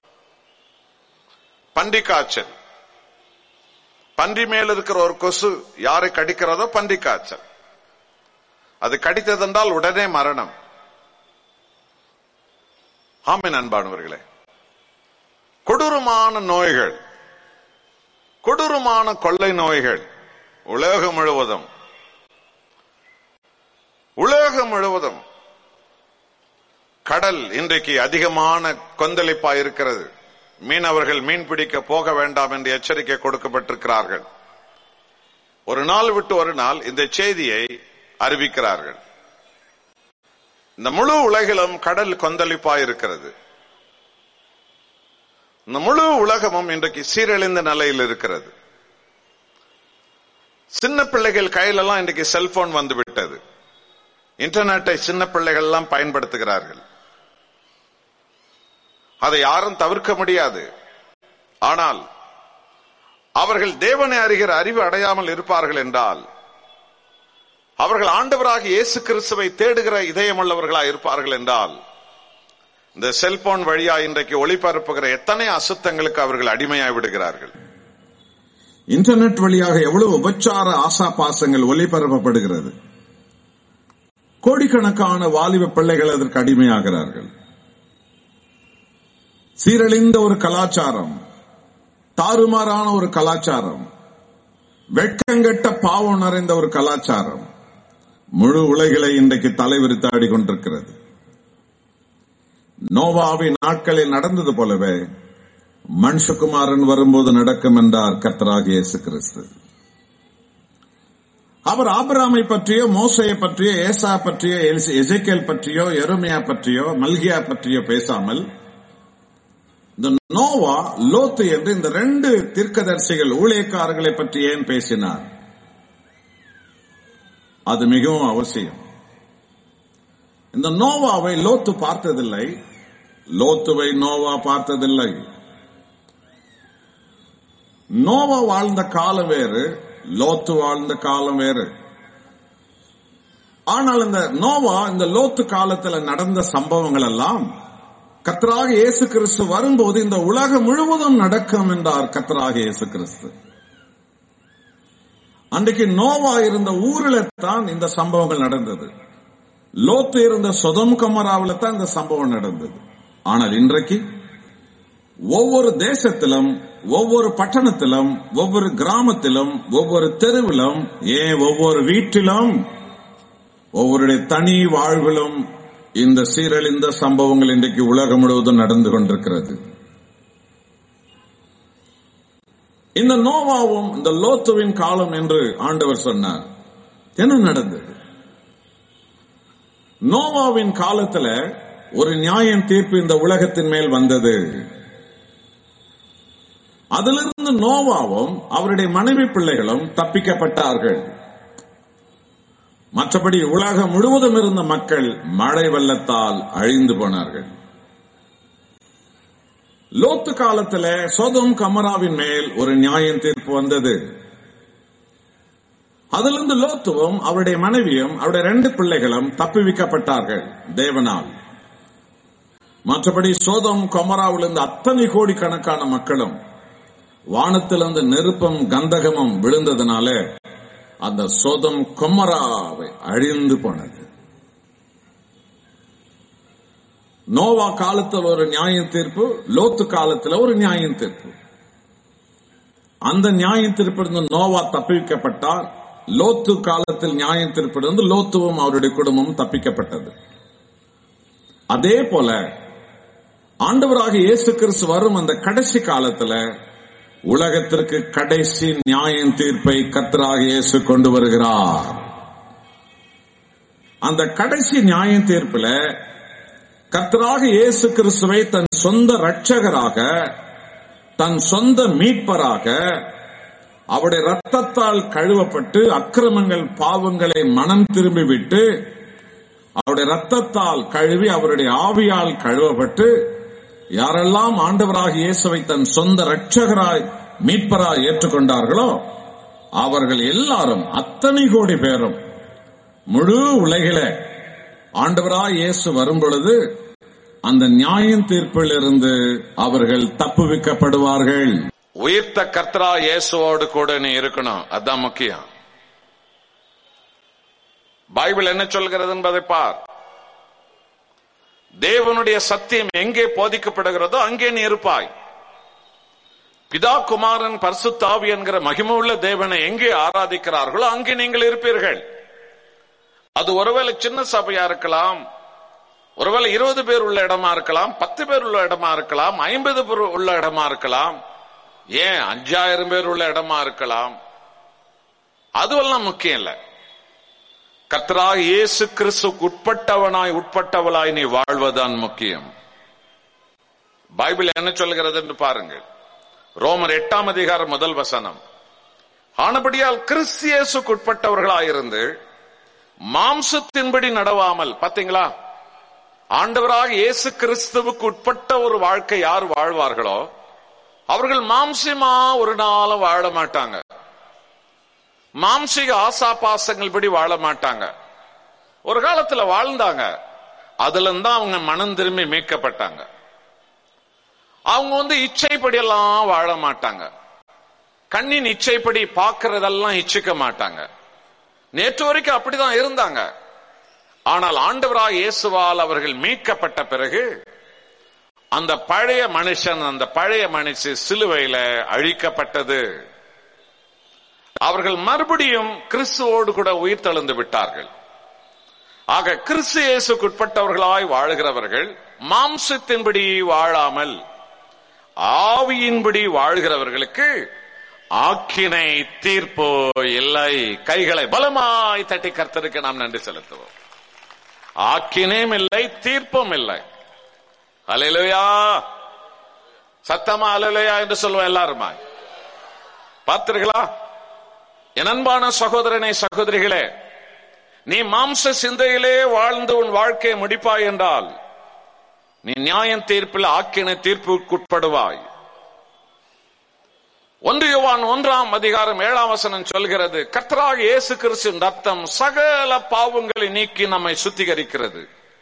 பன்றி காய்ச்சல் பன்றி மேல் இருக்கிற ஒரு கொசு யாரை கடிக்கிறதோ பன்றி காய்ச்சல் அது கடித்ததென்றால் உடனே மரணம் ஆமென் அன்பானவர்களே கொடூரமான நோய்கள் கொடூரமான கொள்ளை நோய்கள் உலகம் முழுவதும் உலகம் முழுவதும் கடல் இன்றைக்கு அதிகமான கொந்தளிப்பா இருக்கிறது மீனவர்கள் மீன் பிடிக்க போக வேண்டாம் என்று எச்சரிக்கை கொடுக்கப்பட்டிருக்கிறார்கள் ஒரு நாள் விட்டு ஒரு நாள் இந்த செய்தியை அறிவிக்கிறார்கள் இந்த முழு உலகிலும் கடல் கொந்தளிப்பா இருக்கிறது இந்த முழு உலகமும் இன்றைக்கு சீரழிந்த நிலையில் இருக்கிறது சின்ன பிள்ளைகள் கையிலெல்லாம் இன்றைக்கு செல்போன் வந்து விட்டது இன்டர்நெட்டை சின்ன பிள்ளைகள் எல்லாம் பயன்படுத்துகிறார்கள் அதை யாரும் தவிர்க்க முடியாது ஆனால் அவர்கள் தேவனை அறிகிற அறிவு அடையாமல் இருப்பார்கள் என்றால் அவர்கள் ஆண்டவராக இயேசு கிறிஸ்துவை தேடுகிற இதயமுள்ளவர்களாக இருப்பார்கள் என்றால் இந்த செல்போன் வழியா இன்றைக்கு ஒளிபரப்புகிற எத்தனை அசுத்தங்களுக்கு அவர்கள் அடிமையாய் விடுகிறார்கள் இன்டர்நெட் வழியாக எவ்வளவு உபச்சார ஆசா பாசங்கள் ஒளிபரப்பப்படுகிறது கோடிக்கணக்கான வாலிப பிள்ளைகள் அதற்கு அடிமையாகிறார்கள் சீரழிந்த ஒரு கலாச்சாரம் தாறுமாறான ஒரு கலாச்சாரம் வெட்கங்கெட்ட பாவம் நிறைந்த ஒரு கலாச்சாரம் முழு உலகிலே இன்றைக்கு தலைவிரித்தாடி கொண்டிருக்கிறது நோவாவின் நாட்களில் நடந்தது போலவே மனுஷகுமாரன் வரும்போது நடக்கும் என்றார் கர்த்தராக இயேசு கிறிஸ்து அவர் ஆபிராமை பற்றியோ மோசையை பற்றியோ ஏசா பற்றியோ எசைக்கேல் பற்றியோ எருமையா பற்றியோ மல்கியா பற்றியோ பேசாமல் இந்த நோவா லோத்து என்று இந்த ரெண்டு தீர்க்கதரிசிகள் ஊழியக்காரர்களை பற்றி ஏன் பேசினார் அது மிகவும் அவசியம் இந்த நோவாவை லோத்து பார்த்ததில்லை லோத்துவை நோவா பார்த்ததில்லை நோவா வாழ்ந்த காலம் வேறு லோத்து வாழ்ந்த காலம் வேறு ஆனால் இந்த நோவா இந்த லோத்து காலத்துல நடந்த சம்பவங்கள் எல்லாம் கத்தராக இயேசு கிறிஸ்து வரும்போது இந்த உலகம் முழுவதும் நடக்கும் என்றார் கத்தராக இயேசு கிறிஸ்து அன்றைக்கு நோவா இருந்த ஊரில் தான் இந்த சம்பவங்கள் நடந்தது லோத்து இருந்த சொதம் கமராவில் தான் இந்த சம்பவம் நடந்தது ஆனால் இன்றைக்கு ஒவ்வொரு தேசத்திலும் ஒவ்வொரு பட்டணத்திலும் ஒவ்வொரு கிராமத்திலும் ஒவ்வொரு தெருவிலும் ஏன் ஒவ்வொரு வீட்டிலும் ஒவ்வொருடைய தனி வாழ்விலும் இந்த சீரழிந்த சம்பவங்கள் இன்றைக்கு உலகம் முழுவதும் நடந்து கொண்டிருக்கிறது இந்த நோவாவும் இந்த லோத்துவின் காலம் என்று ஆண்டவர் சொன்னார் என்ன நடந்தது நோவாவின் காலத்துல ஒரு நியாயம் தீர்ப்பு இந்த உலகத்தின் மேல் வந்தது அதிலிருந்து நோவாவும் அவருடைய மனைவி பிள்ளைகளும் தப்பிக்கப்பட்டார்கள் மற்றபடி உலகம் முழுவதும் இருந்த மக்கள் மழை வெள்ளத்தால் அழிந்து போனார்கள் லோத்து காலத்துல சோதம் கமராவின் மேல் ஒரு நியாயம் தீர்ப்பு வந்தது அதிலிருந்து லோத்துவும் அவருடைய மனைவியும் அவருடைய ரெண்டு பிள்ளைகளும் தப்புவிக்கப்பட்டார்கள் தேவனால் மற்றபடி சோதம் கொமராவில் இருந்த அத்தனை கோடிக்கணக்கான மக்களும் வானத்திலிருந்து நெருப்பம் கந்தகமும் விழுந்ததுனால அந்த சோதம் கொமராவை அழிந்து போனது நோவா காலத்தில் ஒரு நியாய தீர்ப்பு லோத்து காலத்தில் ஒரு நியாய தீர்ப்பு அந்த நியாய தீர்ப்பிலிருந்து நோவா தப்பிக்கப்பட்டார் லோத்து காலத்தில் நியாய தீர்ப்பிலிருந்து லோத்துவும் அவருடைய குடும்பமும் தப்பிக்கப்பட்டது அதே போல ஆண்டவராக இயேசு கிறிஸ்து வரும் அந்த கடைசி காலத்துல உலகத்திற்கு கடைசி நியாயம் தீர்ப்பை கத்தராக இயேசு கொண்டு வருகிறார் அந்த கடைசி நியாயம் தீர்ப்புல கத்தராக இயேசு கிறிஸ்துவை தன் சொந்த ரட்சகராக தன் சொந்த மீட்பராக அவருடைய ரத்தத்தால் கழுவப்பட்டு அக்கிரமங்கள் பாவங்களை மனம் திரும்பிவிட்டு அவருடைய ரத்தத்தால் கழுவி அவருடைய ஆவியால் கழுவப்பட்டு யாரெல்லாம் ஆண்டவராக இயேசுவை தன் சொந்த ரட்சகராய் மீட்பராய் ஏற்றுக்கொண்டார்களோ அவர்கள் எல்லாரும் அத்தனை கோடி பேரும் முழு உலகில ஆண்டவராய் இயேசு வரும் பொழுது அந்த நியாயம் தீர்ப்பில் இருந்து அவர்கள் தப்புவிக்கப்படுவார்கள் உயிர்த்த கர்த்தரா இயேசுவோடு கூட நீ இருக்கணும் அதான் முக்கியம் பைபிள் என்ன சொல்கிறது என்பதை பார் தேவனுடைய சத்தியம் எங்கே போதிக்கப்படுகிறதோ அங்கே நீ இருப்பாய் பிதா குமாரன் பரிசுத்தாவி என்கிற மகிமுள்ள தேவனை எங்கே ஆராதிக்கிறார்களோ அங்கே நீங்கள் இருப்பீர்கள் அது ஒருவேளை சின்ன சபையா இருக்கலாம் ஒருவேளை இருபது பேர் உள்ள இடமா இருக்கலாம் பத்து பேர் உள்ள இடமா இருக்கலாம் ஐம்பது பேர் உள்ள இடமா இருக்கலாம் ஏன் அஞ்சாயிரம் பேர் உள்ள இடமா இருக்கலாம் அதுவெல்லாம் முக்கியம் இல்ல கர்த்தராக இயேசு கிறிஸ்துக்கு உட்பட்டவனாய் உட்பட்டவளாய் நீ வாழ்வதுதான் முக்கியம் பைபிள் என்ன சொல்கிறது என்று பாருங்கள் ரோமர் எட்டாம் அதிகாரம் முதல் வசனம் ஆனபடியால் கிறிஸ்தியேசுக்கு உட்பட்டவர்களாயிருந்து மாம்சத்தின்படி நடவாமல் பாத்தீங்களா ஆண்டவராக இயேசு கிறிஸ்துவுக்கு உட்பட்ட ஒரு வாழ்க்கை யார் வாழ்வார்களோ அவர்கள் மாம்சியமா ஒரு நாளும் வாழ மாட்டாங்க மாம்சிக ஆசா பாசங்கள் படி வாழ மாட்டாங்க ஒரு காலத்துல வாழ்ந்தாங்க அதுல இருந்து அவங்க மனம் திரும்பி மீட்கப்பட்டாங்க அவங்க வந்து இச்சைப்படி எல்லாம் வாழ மாட்டாங்க கண்ணின் இச்சைப்படி பார்க்கறதெல்லாம் இச்சிக்க மாட்டாங்க நேற்று வரைக்கும் அப்படிதான் இருந்தாங்க ஆனால் ஆண்டவராக இயேசுவால் அவர்கள் மீட்கப்பட்ட பிறகு அந்த பழைய மனுஷன் அந்த பழைய மனுஷ சிலுவையில அழிக்கப்பட்டது அவர்கள் மறுபடியும் கிறிஸ்துவோடு கூட உயிர் தெழுந்து விட்டார்கள் ஆக கிறிஸ்து இயேசுக்குட்பட்டவர்களாய் வாழுகிறவர்கள் மாம்சத்தின்படி வாழாமல் ஆவியின்படி வாழ்கிறவர்களுக்கு ஆக்கினை தீர்ப்போ இல்லை கைகளை பலமாய் தட்டி கர்த்தருக்கு நாம் நன்றி செலுத்துவோம் ஆக்கினையும் இல்லை தீர்ப்பும் இல்லை அலையிலையா சத்தமா அலையிலையா என்று சொல்லுவோம் எல்லாருமா பார்த்தீர்களா என் அன்பான சகோதரனை சகோதரிகளே நீ மாம்ச சிந்தையிலே வாழ்ந்து உன் வாழ்க்கையை முடிப்பாய் என்றால் நீ நியாயம் தீர்ப்பில் ஆக்கின தீர்ப்புக்குட்படுவாய் ஒன்று யோவான் ஒன்றாம் அதிகாரம் ஏழாம் வசனம் சொல்கிறது கர்த்தராக இயேசு கிறிஸ்துவின் ரத்தம் சகல பாவங்களை நீக்கி நம்மை சுத்திகரிக்கிறது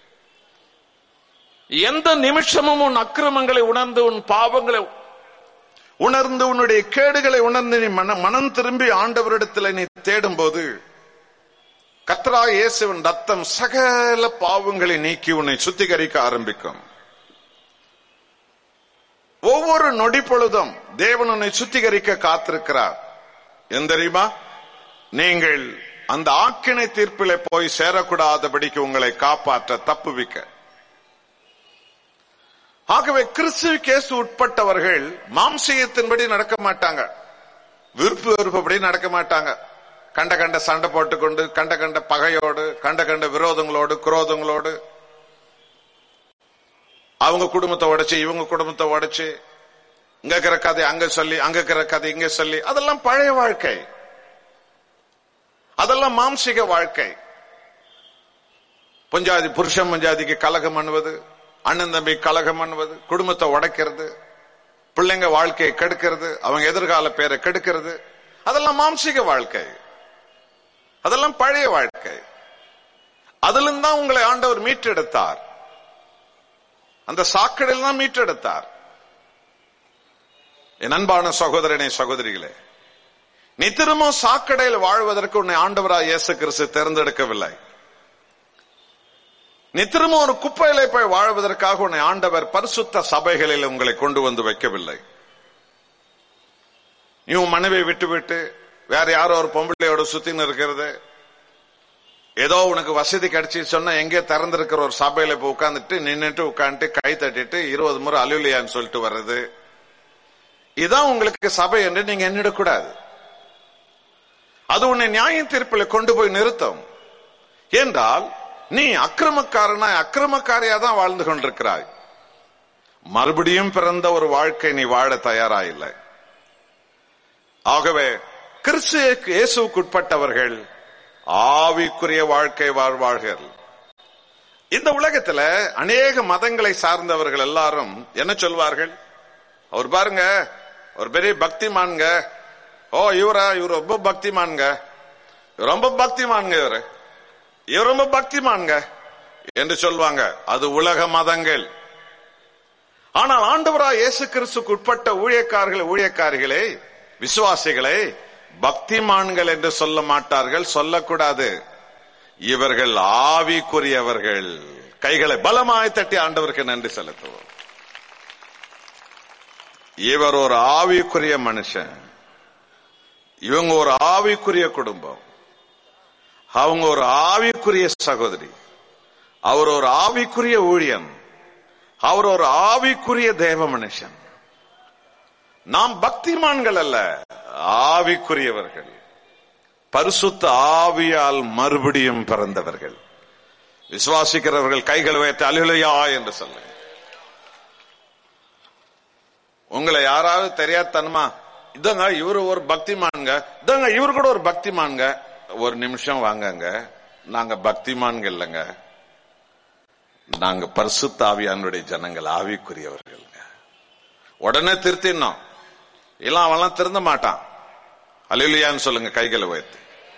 எந்த நிமிஷமும் உன் அக்கிரமங்களை உணர்ந்து உன் பாவங்களை உணர்ந்து உன்னுடைய கேடுகளை உணர்ந்து நீ மன மனம் திரும்பி ஆண்டவரிடத்தில் நீ தேடும் போது கத்ரா இயேசுவின் ரத்தம் சகல பாவங்களை நீக்கி உன்னை சுத்திகரிக்க ஆரம்பிக்கும் ஒவ்வொரு நொடி பொழுதும் தேவன் உன்னை சுத்திகரிக்க காத்திருக்கிறார் என் தெரியுமா நீங்கள் அந்த ஆக்கினை தீர்ப்பிலே போய் சேரக்கூடாதபடிக்கு உங்களை காப்பாற்ற தப்புவிக்க ஆகவே கிறிஸ்துவ கேசு உட்பட்டவர்கள் மாம்சீகத்தின்படி நடக்க மாட்டாங்க விருப்பு வெறுப்பபடி நடக்க மாட்டாங்க கண்ட கண்ட சண்டை போட்டுக்கொண்டு கண்ட கண்ட பகையோடு கண்ட கண்ட விரோதங்களோடு குரோதங்களோடு அவங்க குடும்பத்தை உடைச்சு இவங்க குடும்பத்தை உடைச்சு இங்க இருக்கிற கதை அங்க சொல்லி அங்க இருக்கிற கதை இங்க சொல்லி அதெல்லாம் பழைய வாழ்க்கை அதெல்லாம் மாம்சிக வாழ்க்கை பஞ்சாதி புருஷன் பஞ்சாதிக்கு கலகம் பண்ணுவது அண்ணன் தம்பி கலகம் பண்ணுவது குடும்பத்தை உடைக்கிறது பிள்ளைங்க வாழ்க்கையை கெடுக்கிறது அவங்க எதிர்கால பேரை கெடுக்கிறது அதெல்லாம் மாம்சிக வாழ்க்கை அதெல்லாம் பழைய வாழ்க்கை அதிலிருந்து தான் உங்களை ஆண்டவர் மீட்டெடுத்தார் அந்த சாக்கடையில் தான் மீட்டெடுத்தார் என் அன்பான சகோதரனே சகோதரிகளே நீ திரும்ப சாக்கடையில் வாழ்வதற்கு உன்னை ஆண்டவராய் இயேசு கிறிஸ்து தேர்ந்தெடுக்கவில்லை நீ திரும்ப ஒரு குப்பையில போய் வாழ்வதற்காக உன்னை ஆண்டவர் பரிசுத்த சபைகளில் உங்களை கொண்டு வந்து வைக்கவில்லை நீ உன் மனைவியை விட்டு விட்டு வேற யாரோ ஒரு பொம்பளையோட சுத்தின்னு இருக்கிறது ஏதோ உனக்கு வசதி கிடைச்சி சொன்னா எங்கே திறந்திருக்கிற ஒரு சபையில போய் உட்காந்துட்டு நின்னுட்டு உட்காந்துட்டு கை தட்டிட்டு இருபது முறை அலுவலியான்னு சொல்லிட்டு வர்றது இதான் உங்களுக்கு சபை என்று நீங்க எண்ணிடக்கூடாது அது உன்னை நியாய தீர்ப்பில் கொண்டு போய் நிறுத்தும் என்றால் நீ அக்கிரமக்காரனாய் அக்கிரமக்காரியா தான் வாழ்ந்து கொண்டிருக்கிறாய் மறுபடியும் பிறந்த ஒரு வாழ்க்கை நீ வாழ தயாராயில்லை ஆகவே கிறிஸ்து இயேசுக்கு உட்பட்டவர்கள் ஆவிக்குரிய வாழ்க்கை வாழ்வார்கள் இந்த உலகத்துல அநேக மதங்களை சார்ந்தவர்கள் எல்லாரும் என்ன சொல்வார்கள் அவர் பாருங்க ஒரு பெரிய பக்திமான்ங்க ஓ இவரா இவர் ரொம்ப பக்திமான்ங்க இவர் ரொம்ப பக்திமான்ங்க இவரு இவர் ரொம்ப பக்திமான்ங்க என்று சொல்வாங்க அது உலக மதங்கள் ஆனால் ஆண்டவரா இயேசு கிறிஸ்துக்கு உட்பட்ட ஊழியக்காரர்கள் ஊழியக்காரிகளே விசுவாசிகளை பக்திமான்கள் என்று சொல்ல மாட்டார்கள் சொல்லக்கூடாது இவர்கள் ஆவிக்குரியவர்கள் கைகளை பலமாய் தட்டி ஆண்டவருக்கு நன்றி செலுத்துவோம் இவர் ஒரு ஆவிக்குரிய மனுஷன் இவங்க ஒரு ஆவிக்குரிய குடும்பம் அவங்க ஒரு ஆவிக்குரிய சகோதரி அவர் ஒரு ஆவிக்குரிய ஊழியன் அவர் ஒரு ஆவிக்குரிய தேவ மனுஷன் நாம் பக்திமான்கள் அல்ல ஆவிக்குரியவர்கள் பரிசுத்த ஆவியால் மறுபடியும் பிறந்தவர்கள் விசுவாசிக்கிறவர்கள் கைகள் வைத்து அலுவலையா என்று சொல்லுங்க உங்களை யாராவது தெரியாதனமா இதங்க இவரு ஒரு பக்திமான்ங்க இதங்க இவரு கூட ஒரு பக்திமான்ங்க ஒரு நிமிஷம் வாங்கங்க நாங்க பக்திமான்கள் இல்லைங்க நாங்க பரிசுத்த ஆவியானுடைய ஜனங்கள் ஆவிக்குரியவர்கள்ங்க உடனே திருத்தினோம் இல்ல அவன்லாம் திருந்த மாட்டான் அலிலியான்னு சொல்லுங்க கைகளை வைத்து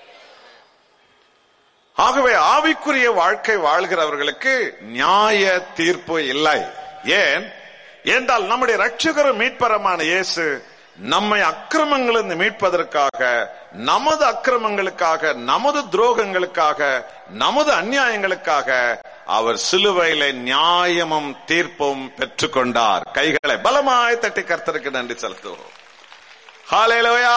ஆகவே ஆவிக்குரிய வாழ்க்கை வாழ்கிறவர்களுக்கு நியாய தீர்ப்பு இல்லை ஏன் என்றால் நம்முடைய ரட்சகர மீட்பரமான இயேசு நம்மை அக்கிரமங்களிலிருந்து மீட்பதற்காக நமது அக்கிரமங்களுக்காக நமது துரோகங்களுக்காக நமது அநியாயங்களுக்காக அவர் சிலுவையில நியாயமும் தீர்ப்பும் பெற்றுக்கொண்டார் கைகளை பலமாய் தட்டி கர்த்தருக்கு நன்றி செலுத்துவோம் ஹalleluya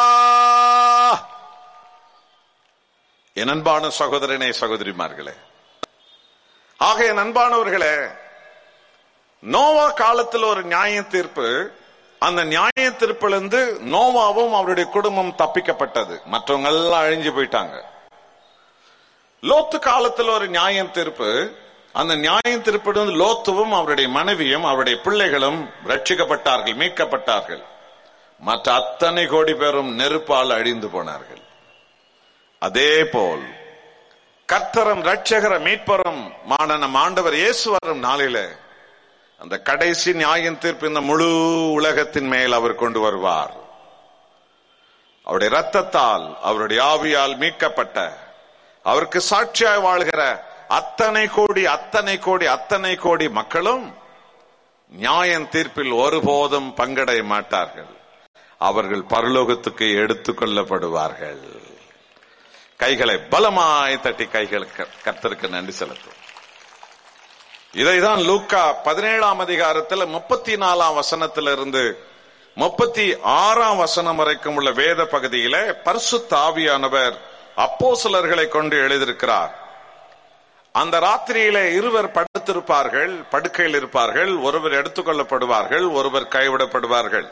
என் அன்பான சகோதரனே சகோதரிமார்களே ஆக என் அன்பானவர்களே நோவா காலத்தில் ஒரு நியாய தீர்ப்பு அந்த நியாய தீர்ப்பிலிருந்து நோவாவும் அவருடைய குடும்பம் தப்பிக்கப்பட்டது மற்றவங்க எல்லாம் அழிஞ்சு போயிட்டாங்க லோத்து காலத்தில் ஒரு நியாய தீர்ப்பு அந்த நியாய தீர்ப்பிலிருந்து லோத்துவும் அவருடைய மனைவியும் அவருடைய பிள்ளைகளும் ரட்சிக்கப்பட்டார்கள் மீட்கப்பட்டார்கள் மற்ற அத்தனை கோடி பேரும் நெருப்பால் அழிந்து போனார்கள் அதே போல் கர்த்தரம் ரட்சகர மீட்பரும் மாணன ஆண்டவர் இயேசு வரும் நாளிலே அந்த கடைசி நியாயம் தீர்ப்பு இந்த முழு உலகத்தின் மேல் அவர் கொண்டு வருவார் அவருடைய ரத்தத்தால் அவருடைய ஆவியால் மீட்கப்பட்ட அவருக்கு சாட்சியாய் வாழ்கிற அத்தனை கோடி அத்தனை கோடி அத்தனை கோடி மக்களும் நியாயம் தீர்ப்பில் ஒருபோதும் பங்கடைய மாட்டார்கள் அவர்கள் பரலோகத்துக்கு எடுத்துக் கொள்ளப்படுவார்கள் கைகளை பலமாய் தட்டி கைகள் கர்த்தருக்கு நன்றி செலுத்தும் இதைதான் லூக்கா பதினேழாம் அதிகாரத்தில் முப்பத்தி நாலாம் வசனத்திலிருந்து முப்பத்தி ஆறாம் வசனம் வரைக்கும் உள்ள வேத பகுதியில பரிசு தாவியானவர் அப்போ சிலர்களை கொண்டு எழுதியிருக்கிறார் அந்த ராத்திரியில இருவர் படுத்திருப்பார்கள் படுக்கையில் இருப்பார்கள் ஒருவர் எடுத்துக்கொள்ளப்படுவார்கள் ஒருவர் கைவிடப்படுவார்கள்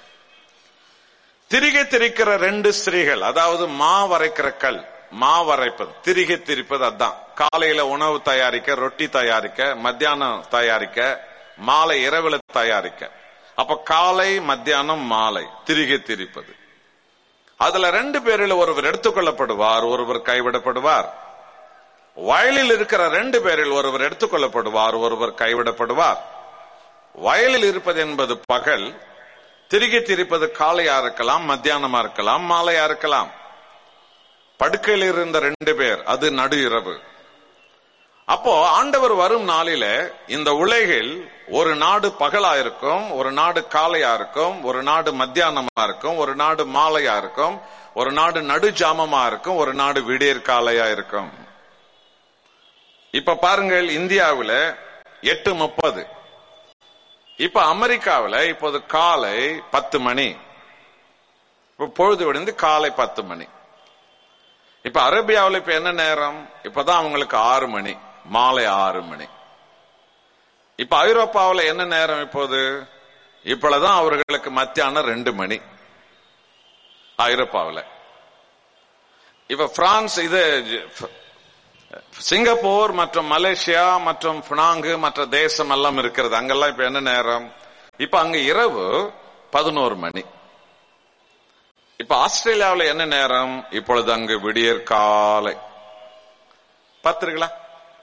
திரிகை திரிக்கிற ரெண்டு ஸ்திரீகள் அதாவது மா வரைக்கிற கல் மா வரைப்பது திரிகை திரிப்பது அதான் காலையில உணவு தயாரிக்க ரொட்டி தயாரிக்க மத்தியானம் தயாரிக்க மாலை இரவுல தயாரிக்க அப்ப காலை மத்தியானம் மாலை திரிகை திரிப்பது அதுல ரெண்டு பேரில் ஒருவர் எடுத்துக்கொள்ளப்படுவார் ஒருவர் கைவிடப்படுவார் வயலில் இருக்கிற ரெண்டு பேரில் ஒருவர் எடுத்துக்கொள்ளப்படுவார் ஒருவர் கைவிடப்படுவார் வயலில் இருப்பது என்பது பகல் திரிகை திரிப்பது காலையா இருக்கலாம் மத்தியானமா இருக்கலாம் மாலையா இருக்கலாம் படுக்கையில் இருந்த ரெண்டு பேர் அது நடு இரவு அப்போ ஆண்டவர் வரும் நாளில இந்த உலகில் ஒரு நாடு பகலா இருக்கும் ஒரு நாடு காலையா இருக்கும் ஒரு நாடு மத்தியானமா இருக்கும் ஒரு நாடு மாலையா இருக்கும் ஒரு நாடு நடு ஜாமமா இருக்கும் ஒரு நாடு விடியற் காலையா இருக்கும் இப்ப பாருங்கள் இந்தியாவில் எட்டு முப்பது இப்ப அமெரிக்காவில் இப்போது காலை பத்து மணி இப்ப பொழுது விடுந்து காலை பத்து மணி இப்ப அரேபியாவில் இப்ப என்ன நேரம் இப்பதான் அவங்களுக்கு ஆறு மணி மாலை ஆறு மணி இப்ப ஐரோப்பாவில் என்ன நேரம் இப்போது இப்பொழுதுதான் அவர்களுக்கு மத்தியானம் ரெண்டு மணி ஐரோப்பாவில் இப்ப பிரான்ஸ் இது சிங்கப்பூர் மற்றும் மலேசியா மற்றும் பினாங்கு மற்ற தேசம் எல்லாம் இருக்கிறது அங்கெல்லாம் இப்ப என்ன நேரம் இப்ப அங்க இரவு பதினோரு மணி இப்ப ஆஸ்திரேலியாவில் என்ன நேரம் இப்பொழுது அங்கு விடியற் காலை பார்த்திருங்களா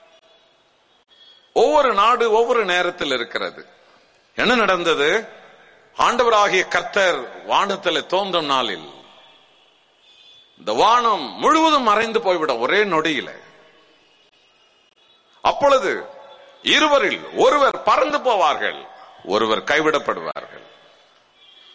ஒவ்வொரு நாடு ஒவ்வொரு நேரத்தில் இருக்கிறது என்ன நடந்தது ஆண்டவராகிய கர்த்தர் வானத்தில் தோன்றும் நாளில் இந்த வானம் முழுவதும் மறைந்து போய்விடும் ஒரே நொடியில அப்பொழுது இருவரில் ஒருவர் பறந்து போவார்கள் ஒருவர் கைவிடப்படுவார்கள்